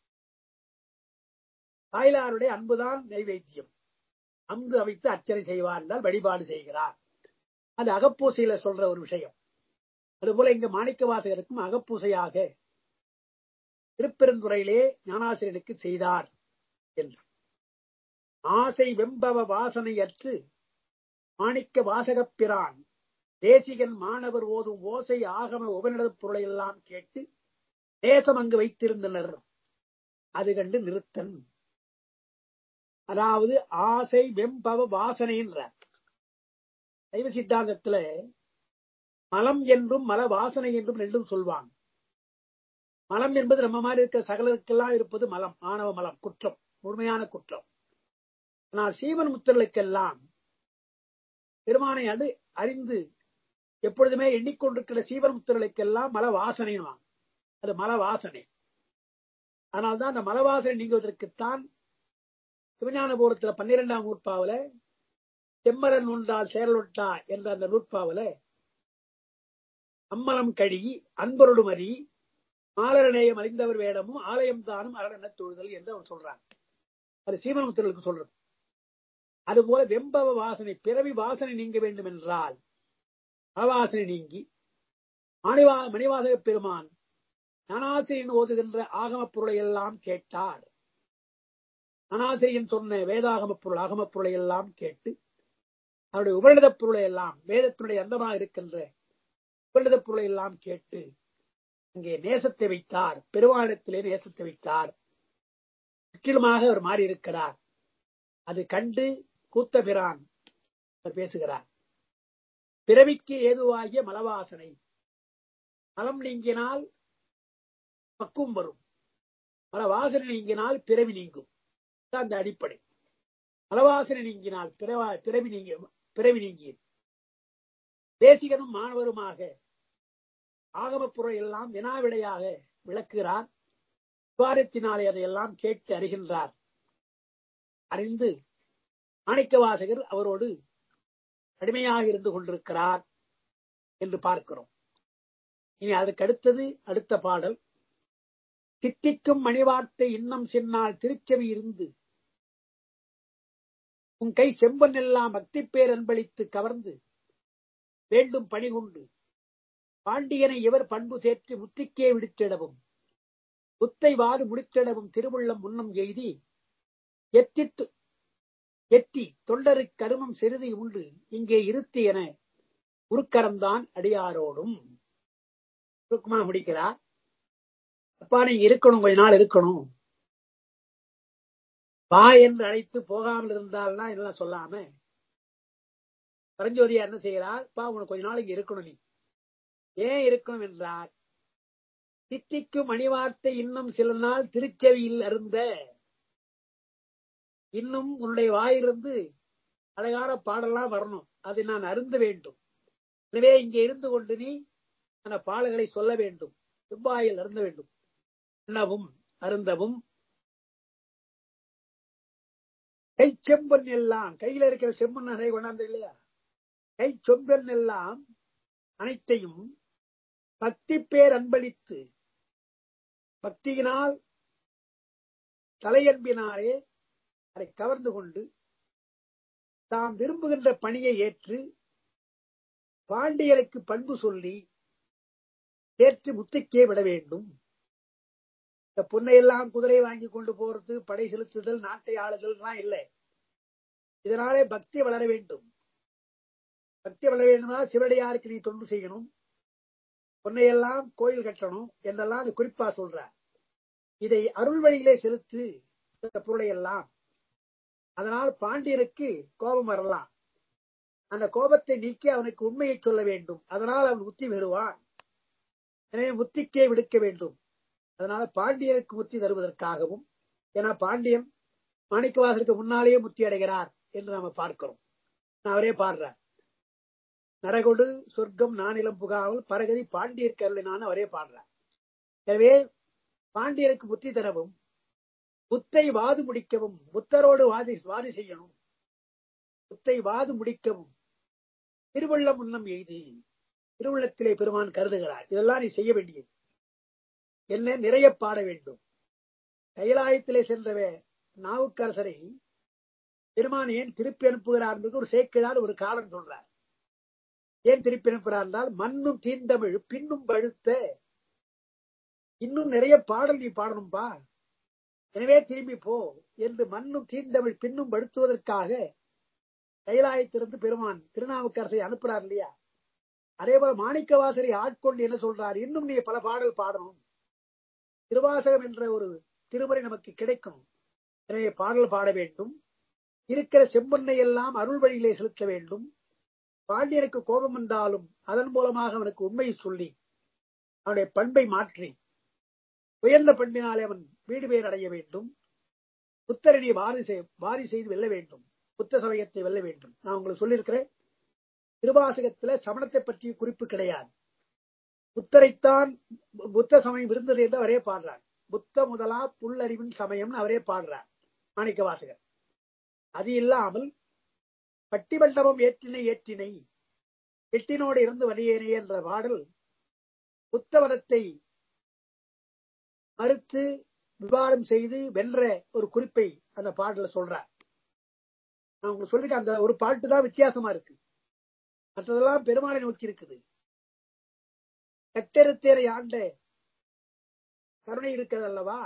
தாய்லாருடைய அன்புதான் நைவேத்தியம் அம்பு அமைத்து அர்ச்சனை செய்வார் என்றால் வழிபாடு செய்கிறார் அது அகப்பூசையில சொல்ற ஒரு விஷயம் அதுபோல இங்க மாணிக்க வாசகருக்கும் அகப்பூசையாக திருப்பெருந்துறையிலே ஞானாசிரியனுக்கு செய்தார் என்று ஆசை வெம்பவ வாசனையற்று மாணிக்க வாசகப் பிரான் தேசிகன் மாணவர் ஓதும் ஓசை ஆகம உபநிடப் பொருளை எல்லாம் கேட்டு தேசம் அங்கு வைத்திருந்தனர் அது கண்டு நிறுத்தன் அதாவது ஆசை வெம்பவ வாசனைன்ற சைவ சித்தாந்தத்துல மலம் என்றும் மல வாசனை என்றும் ரெண்டும் சொல்வாங்க மலம் என்பது நம்ம மாதிரி இருக்கிற சகலருக்கெல்லாம் இருப்பது மலம் ஆணவ மலம் குற்றம் முழுமையான குற்றம் ஆனால் சீவன் முத்தர்களுக்கெல்லாம் பெருமானை அடு அறிந்து எப்பொழுதுமே எண்ணிக்கொண்டிருக்கிற சீவன் முத்தர்களுக்கெல்லாம் மல வாசனைவாங்க அது மல வாசனை அதனால்தான் அந்த மலவாசனை நீங்குவதற்குத்தான் சிவஞானபுரத்துல பன்னிரெண்டாம் நூற்பாவில செம்மரன் உண்டால் செயலொட்டா என்ற அந்த நூற்பாவில அம்மலம் கழி அன்பருடும் அறி மாலரநேயம் அறிந்தவர் வேடமும் ஆலயம் தானும் அரண தொழுதல் என்று அவர் சொல்றாங்க அது சீவனமுத்தர்களுக்கு சொல்றது அதுபோல வெம்பவ வாசனை பிறவி வாசனை நீங்க வேண்டும் என்றால் மலவாசனை நீங்கி மணிவா மணிவாசக பெருமான் ஞானாசிரியன் ஓதுகின்ற ஆகம பொருளை எல்லாம் கேட்டார் ஞானாசிரியன் சொன்ன வேதாகம பொருள் ஆகம பொருளை எல்லாம் கேட்டு அவருடைய உபநிடத பொருளை எல்லாம் வேதத்தினுடைய அந்தமாக இருக்கின்ற உபநிடத பொருளை எல்லாம் கேட்டு அங்கே நேசத்தை வைத்தார் பெருமானத்திலே நேசத்தை வைத்தார் முற்றிலுமாக அவர் மாறி இருக்கிறார் அது கண்டு கூத்தபிரான் அவர் பேசுகிறார் பிறவிக்கு ஏதுவாகிய மலவாசனை மலம் நீங்கினால் பக்குவம் வரும் மலவாசனை நீங்கினால் பிறவி நீங்கும் அந்த அடிப்படை மலவாசனை நீங்கினால் பிறவி நீங்க பிறவி நீங்கியது தேசிகனும் மாணவருமாக ஆகமப்புறம் எல்லாம் வினாவிடையாக விளக்குகிறார் விவாதத்தினாலே அதையெல்லாம் கேட்டு அறிகின்றார் அறிந்து மாணிக்க வாசகர் அவரோடு கடுமையாக இருந்து கொண்டிருக்கிறார் என்று பார்க்கிறோம் இனி அதற்கு அடுத்தது அடுத்த பாடல் திட்டிக்கும் மணிவார்த்தை இன்னம் சென்னால் திருச்செவி இருந்து உன் கை செம்பன் எல்லாம் பக்தி பேர் அன்பளித்து கவர்ந்து வேண்டும் பணிகொண்டு பாண்டியனை இவர் பண்பு தேற்றி முத்திக்கே விடுத்திடவும் புத்தை வாது முடித்திடவும் திருவுள்ளம் முன்னம் எய்தி எத்திட்டு எத்தி தொண்டரு கருமம் சிறிது உண்டு இங்கே இருத்தி என உருக்கரம்தான் அடியாரோடும் சுருக்கமா முடிக்கிறார் அப்பா நீங்க இருக்கணும் கொஞ்ச நாள் இருக்கணும் வா என்று அழைத்து போகாமல் இருந்தால்னா இதெல்லாம் சொல்லாம பரஞ்சோதியா என்ன செய்கிறார் பா உனக்கு கொஞ்ச நாளைக்கு இருக்கணும் நீ ஏன் இருக்கணும் என்றார் தித்திக்கும் மணிவார்த்தை இன்னும் சில நாள் திருச்செவியில் அருந்த இன்னும் உன்னுடைய வாயிலிருந்து அழகான பாடலாம் வரணும் அதை நான் அருந்த வேண்டும் எனவே இங்கே இருந்து கொண்டு நீ அந்த பாடல்களை சொல்ல வேண்டும் செவ்வாயில் அருந்த வேண்டும் உண்ணவும் அருந்தவும் கை செம்பன் எல்லாம் கையில இருக்கிற செம்மண் நிறைய கொண்டாந்து இல்லையா கை சொம்பன் எல்லாம் அனைத்தையும் பக்தி பேர் அன்பளித்து பக்தியினால் தலையன்பினாலே அதை கவர்ந்து கொண்டு தாம் விரும்புகின்ற பணியை ஏற்று பாண்டியருக்கு பண்பு சொல்லி ஏற்று முத்துக்கே விட வேண்டும் இந்த பொன்னையெல்லாம் குதிரை வாங்கி கொண்டு போறது படை செலுத்துதல் நாட்டை ஆளுதல் இல்லை இதனாலே பக்தி வளர வேண்டும் பக்தி வளர வேண்டும்னா சிவடையாருக்கு நீ தொண்டு செய்யணும் பொன்னையெல்லாம் கோயில் கட்டணும் என்றெல்லாம் அது குறிப்பா சொல்ற இதை அருள் வழியிலே செலுத்து இந்த பொருளை எல்லாம் அதனால் பாண்டியனுக்கு கோபம் வரலாம் அந்த கோபத்தை நீக்கி அவனுக்கு உண்மையை சொல்ல வேண்டும் அதனால் அவன் முத்தி பெறுவான் எனவே முத்திக்கே விடுக்க வேண்டும் அதனால பாண்டியனுக்கு முத்தி தருவதற்காகவும் ஏன்னா பாண்டியன் மாணிக்கவாசருக்கு முன்னாலேயே முத்தி அடைகிறார் என்று நாம பார்க்கிறோம் அவரே பாடுறார் நரகொடு சொர்க்கம் நானிலம் புகாமல் பரகதி பாண்டியர் கருளினான் அவரே பாடுறார் எனவே பாண்டியருக்கு முத்தி தரவும் புத்தை வாது முடிக்கவும் புத்தரோடு வாதி வாதி செய்யணும் புத்தை வாது முடிக்கவும் திருவள்ள முன்னம் எய்தி திருவுள்ளத்திலே பெருமான் கருதுகிறார் இதெல்லாம் நீ செய்ய வேண்டியது என்ன நிறைய பாட வேண்டும் கைலாயத்திலே சென்றவே நாவுக்கரசரை பெருமான் ஏன் திருப்பி அனுப்புகிறார் என்பது ஒரு சேக்கிழார் ஒரு காலம் சொல்றார் ஏன் திருப்பி அனுப்புகிறார் என்றால் மண்ணும் தீந்தமிழ் பின்னும் பழுத்த இன்னும் நிறைய பாடல் நீ பாடணும்பா எனவே திரும்பி போ என்று மண்ணும் தீந்தமிழ் பின்னும் படுத்துவதற்காக கைலாயத்திலிருந்து பெருமான் திருநாவுக்கரசை அனுப்புறார் இல்லையா அதே போல மாணிக்கவாசரை ஆட்கொண்டு என்ன சொல்றார் இன்னும் நீ பல பாடல் பாடணும் திருவாசகம் என்ற ஒரு திருமுறை நமக்கு கிடைக்கும் எனவே பாடல் பாட வேண்டும் இருக்கிற செம்பண்ணை எல்லாம் அருள் வழியிலே செலுத்த வேண்டும் பாண்டியனுக்கு கோபம் வந்தாலும் அதன் மூலமாக அவனுக்கு உண்மையை சொல்லி அவனுடைய பண்பை மாற்றி உயர்ந்த பண்பினாலே அவன் வீடு பேர் அடைய வேண்டும் புத்தரடி வாரி வாரி செய்து வெல்ல வேண்டும் புத்த சமயத்தை வெல்ல வேண்டும் நான் உங்களுக்கு சொல்லியிருக்கிறேன் திருவாசகத்துல சமணத்தை பற்றிய குறிப்பு கிடையாது புத்தரைத்தான் புத்த சமயம் இருந்தது என்று அவரே பாடுறார் புத்த முதலா புல்லறிவின் சமயம்னு அவரே பாடுறார் மாணிக்க வாசகர் அது இல்லாமல் பட்டிமண்டபம் ஏற்றினை ஏற்றினை எட்டினோடு இருந்து வலியேனே என்ற பாடல் புத்தவனத்தை மறுத்து விவாதம் செய்து வென்ற ஒரு குறிப்பை அந்த பாடல சொல்றார் நான் உங்களுக்கு சொல்லிருக்கேன் அந்த ஒரு பாட்டு தான் வித்தியாசமா இருக்கு மற்றதெல்லாம் பெருமாளை நோக்கி இருக்குது கட்டெருத்தேரை ஆண்ட கருணை இருக்கிறது அல்லவா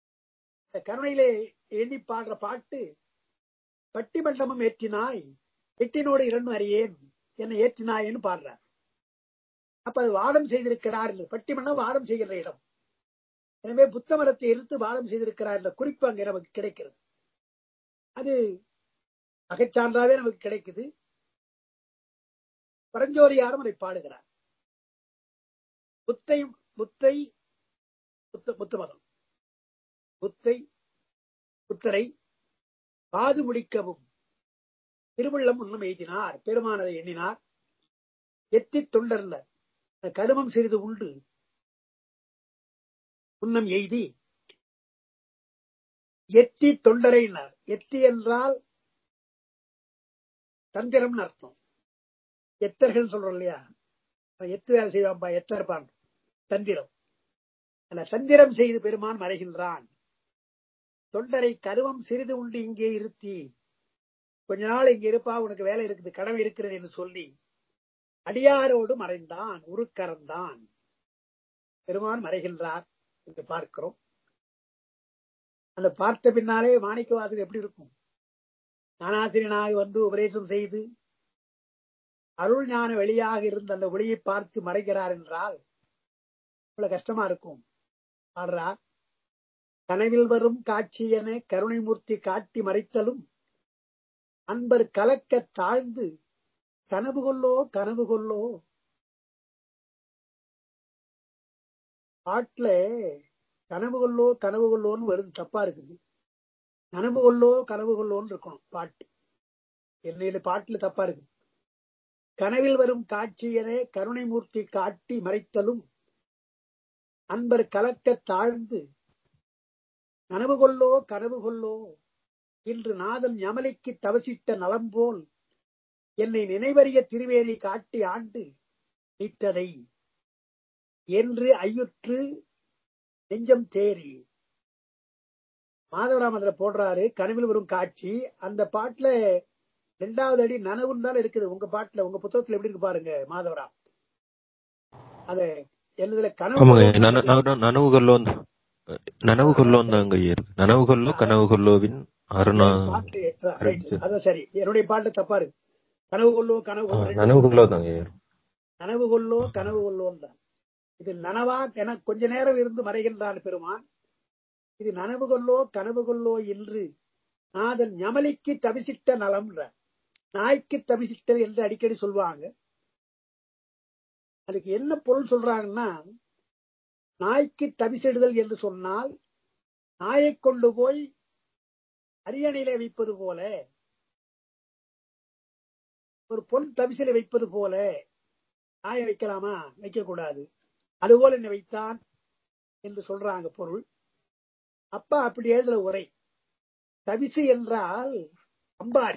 இந்த கருணையிலே எண்ணி பாடுற பாட்டு பட்டிமண்டபம் ஏற்றினாய் எட்டினோடு இரண்டும் அறியேன் என்னை ஏற்றினாயேன்னு பாடுறார் அப்ப அது வாதம் செய்திருக்கிறார் என்று பட்டிமன்றம் வாதம் செய்கிற இடம் எனவே புத்த மரத்தை எதிர்த்து வாதம் செய்திருக்கிறார் என்ற குறிப்பு அங்கே நமக்கு கிடைக்கிறது அது அகச்சான்றாவே நமக்கு கிடைக்குது பரஞ்சோரியாரும் அதை பாடுகிறார் புத்தை புத்தை புத்த புத்த மதம் புத்தை புத்தரை காது முடிக்கவும் திருவுள்ளம் உன்னம் எய்தினார் பெருமானதை எண்ணினார் எத்தி தொண்டர்ல கருமம் சிறிது உண்டு உன்னம் எய்தி எத்தி தொண்டரைனார் எத்தி என்றால் தந்திரம்னு அர்த்தம் எத்தர்கள் சொல்றோம் இல்லையா எத்து வேலை செய்வான்பா எத்தர்பான் தந்திரம் அந்த தந்திரம் செய்து பெருமான் மறைகின்றான் தொண்டரை கருவம் சிறிது உண்டு இங்கே இருத்தி கொஞ்ச நாள் இங்க இருப்பா உனக்கு வேலை இருக்குது கடமை இருக்கிறது என்று சொல்லி அடியாரோடு மறைந்தான் உருக்கறந்தான் பெருமான் மறைகின்றார் என்று பார்க்கிறோம் அந்த பார்த்த பின்னாலே மாணிக்கவாசல் எப்படி இருக்கும் ஞானாசிரியனாக வந்து உபதேசம் செய்து அருள் ஞான வெளியாக இருந்த அந்த ஒளியை பார்த்து மறைகிறார் என்றால் இவ்வளவு கஷ்டமா இருக்கும் ஆடுறா கனவில் வரும் காட்சி என கருணைமூர்த்தி காட்டி மறைத்தலும் அன்பர் கலக்க தாழ்ந்து கனவு கொள்ளோ கனவு கொள்ளோ பாட்டுல கனவு கொள்ளோ கனவு கொள்ளோன்னு வருது தப்பா இருக்குது கனவு கொள்ளோ கனவு கொள்ளோன்னு இருக்கணும் பாட்டு என்னையில பாட்டுல தப்பா இருக்கு கனவில் வரும் காட்சியனே கருணைமூர்த்தி காட்டி மறைத்தலும் அன்பர் கலக்க தாழ்ந்து கனவு கொள்ளோ கனவு கொள்ளோ இன்று நாதன் யமலைக்கு தவசிட்ட நலம் போல் என்னை நினைவறிய திருவேலி காட்டி ஆண்டு நிட்டதை என்று ஐயுற்று நெஞ்சம் தேறி மாதவராம் அதுல போடுறாரு கனவில் வரும் காட்சி அந்த பாட்டுல ரெண்டாவது அடி நனவுன்னு தான் இருக்குது உங்க பாட்டுல உங்க புத்தகத்துல எப்படி இருக்கு பாருங்க மாதவராம் அத என்னதுல ஆமாங்க கனவு நன- நன- நனவு கொல்லோன் நனவு கொல்லோன் தாங்க ஐயா இருக்கு நனவு கொல்லோ கனவு கொல்லோவின் அருணா பாட்டு ரைட் அதான் சரி என்னுடைய பாட்டு தப்பா இருக்கு கனவு கொள்ளோ கனவு ஆ, கொள்ளோ ரெண்டு நனவு கொல்லோ தாங்க ஐயா இருக்கு. கனவு கொள்ளோ கனவு கொள்ளோன் தான் இது நனவா என கொஞ்ச நேரம் இருந்து மறைகின்றான் பெருமான் இது நனவு கொள்ளோ கனவு கொள்ளோ என்று நாதன் ஞமலிக்கு தவிசிட்ட நலம்ன்ற நாய்க்கு தவிசிட்டது என்று அடிக்கடி சொல்லுவாங்க அதுக்கு என்ன பொருள் சொல்றாங்கன்னா நாய்க்கு தவிசிடுதல் என்று சொன்னால் நாயை கொண்டு போய் அரியணையிலே வைப்பது போல ஒரு பொன் தவிசில வைப்பது போல நாயை வைக்கலாமா வைக்க கூடாது அதுபோல என்னை வைத்தான் என்று சொல்றாங்க பொருள் அப்பா அப்படி எழுதுற உரை தவிசு என்றால் அம்பாரி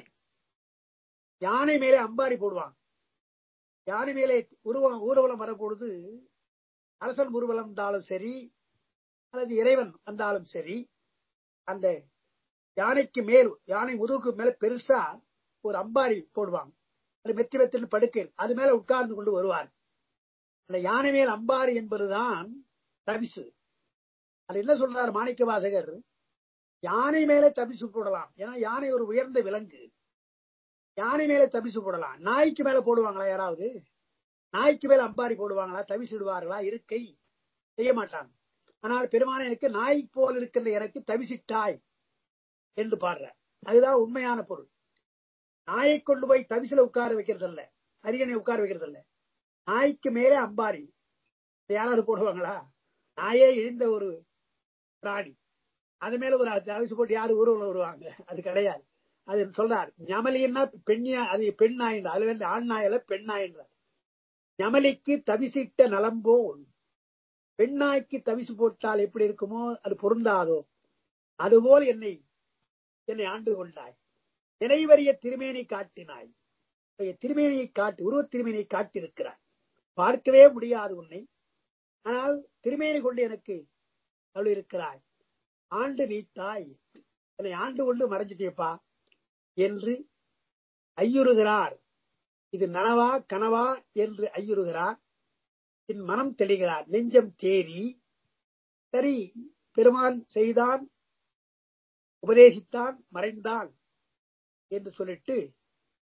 யானை மேலே அம்பாரி போடுவாங்க யானை மேலே உருவம் ஊர்வலம் வரப்பொழுது அரசன் ஊர்வலம் இருந்தாலும் சரி அல்லது இறைவன் வந்தாலும் சரி அந்த யானைக்கு மேல் யானை முதுகுக்கு மேல பெருசா ஒரு அம்பாரி போடுவாங்க அது மெத்தி மெத்தின்னு படுக்கை அது மேல உட்கார்ந்து கொண்டு வருவார் அந்த யானை மேல் அம்பாரி என்பதுதான் தவிசு அது என்ன சொல்றார் மாணிக்க வாசகர் யானை மேலே தபிசு போடலாம் ஏன்னா யானை ஒரு உயர்ந்த விலங்கு யானை மேலே தபிசு போடலாம் நாய்க்கு மேல போடுவாங்களா யாராவது நாய்க்கு மேல அம்பாரி போடுவாங்களா தவிசிடுவார்களா இருக்கை செய்ய மாட்டாங்க ஆனால் பெருமானே எனக்கு நாய் போல் இருக்கின்ற எனக்கு தவிசிட்டாய் என்று பாடுற அதுதான் உண்மையான பொருள் நாயை கொண்டு போய் தவிசில உட்கார வைக்கிறது இல்ல அரியணை உட்கார வைக்கிறது இல்ல நாய்க்கு மேலே அம்பாரி இதை யாராவது போடுவாங்களா நாயே இழிந்த ஒரு பிராணி அது மேல ஒரு தவிசு போட்டு யாரு ஊர்வலம் வருவாங்க அது கிடையாது அது சொல்றார் ஞமலின்னா பெண்ணியா அது பெண் நாயின்ற அதுல வந்து ஆண் நாயில பெண் நாயின்றார் ஞமலிக்கு தவிசிட்ட நலம்போல் பெண் நாய்க்கு தவிசு போட்டால் எப்படி இருக்குமோ அது பொருந்தாதோ அதுபோல் என்னை என்னை ஆண்டு கொண்டாய் நினைவறிய திருமேனி காட்டினாய் உன்னுடைய திருமேனியை காட்டி உருவத் திருமேனியை காட்டியிருக்கிறாய் பார்க்கவே முடியாது உன்னை ஆனால் திருமேனி கொண்டு எனக்கு அருள் இருக்கிறாய் ஆண்டு நீத்தாய் என்னை ஆண்டு கொண்டு மறைஞ்சிட்டேப்பா என்று ஐயுறுகிறார் இது நனவா கனவா என்று ஐயுறுகிறார் என் மனம் தெளிகிறார் நெஞ்சம் தேறி சரி பெருமான் செய்தான் உபதேசித்தான் மறைந்தான் என்று சொல்லிட்டு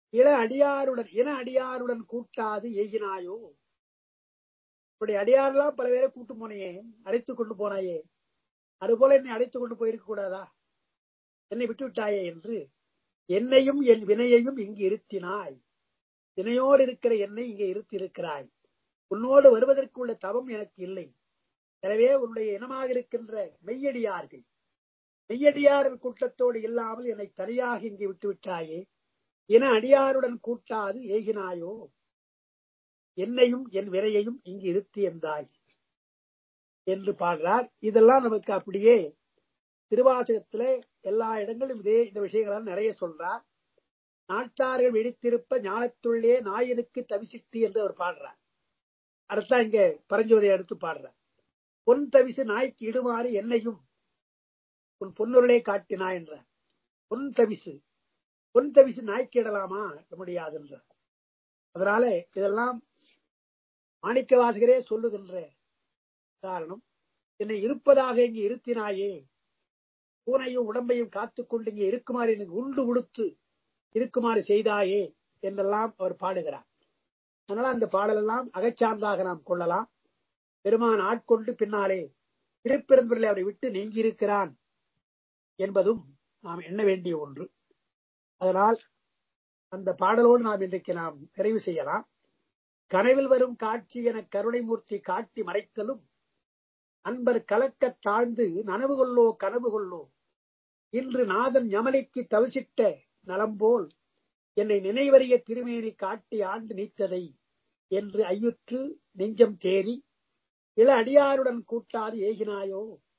இள அடியாருடன் இன அடியாருடன் கூட்டாது ஏகினாயோ இப்படி அடியாரெல்லாம் பல பேரை கூட்டு போனையே அழைத்து கொண்டு போனாயே அதுபோல என்னை அழைத்து கொண்டு போயிருக்க கூடாதா என்னை விட்டு விட்டாயே என்று என்னையும் என் வினையையும் இங்கு இருத்தினாய் வினையோடு இருக்கிற என்னை இங்கே இருத்தி இருக்கிறாய் உன்னோடு வருவதற்கு உள்ள தவம் எனக்கு இல்லை எனவே உன்னுடைய இனமாக இருக்கின்ற மெய்யடியார்கள் மெய்யடியார் கூட்டத்தோடு இல்லாமல் என்னை தனியாக இங்கே விட்டு விட்டாயே என அடியாருடன் கூட்டாது ஏகினாயோ என்னையும் என் விரையையும் இங்கு இருத்தி எந்தாய் என்று பாடுறார் இதெல்லாம் நமக்கு அப்படியே திருவாசகத்துல எல்லா இடங்களிலும் இதே இந்த விஷயங்களாம் நிறைய சொல்றார் நாட்டார்கள் வெடித்திருப்ப ஞானத்துள்ளே நாயனுக்கு தவிசிட்டு என்று அவர் பாடுறார் அடுத்தா இங்க பரஞ்சோதை அடுத்து பாடுறார் பொன் தவிசு நாய்க்கு இடுமாறு என்னையும் உன் பொன்னுருளே காட்டினா என்றார் பொன் தவிசு பொன் தவிசு நாய்க்கு இடலாமா முடியாது என்றார் அதனால இதெல்லாம் மாணிக்க வாசகரே சொல்லுகின்ற காரணம் என்னை இருப்பதாக இங்கு இருத்தினாயே பூனையும் உடம்பையும் காத்துக்கொண்டு இங்கே இருக்குமாறு எனக்கு உண்டு உடுத்து இருக்குமாறு செய்தாயே என்றெல்லாம் அவர் பாடுகிறார் அதனால அந்த பாடலெல்லாம் அகச்சார்ந்தாக நாம் கொள்ளலாம் பெருமான் ஆட்கொண்டு பின்னாலே திருப்பெருந்துறையில் அவரை விட்டு நீங்கியிருக்கிறான் என்பதும் நாம் எண்ண வேண்டிய ஒன்று அதனால் அந்த பாடலோடு நாம் இன்றைக்கு நாம் நிறைவு செய்யலாம் கனவில் வரும் காட்சி என கருணைமூர்த்தி காட்டி மறைத்தலும் அன்பர் கலக்கத் தாழ்ந்து நனவு கொள்ளோ கனவு கொள்ளோ இன்று நாதன் யமனைக்கு தவிசிட்ட நலம்போல் என்னை நினைவறிய திருமேனி காட்டி ஆண்டு நீத்ததை என்று ஐயுற்று நெஞ்சம் தேறி இள அடியாருடன் கூட்டாது ஏகினாயோ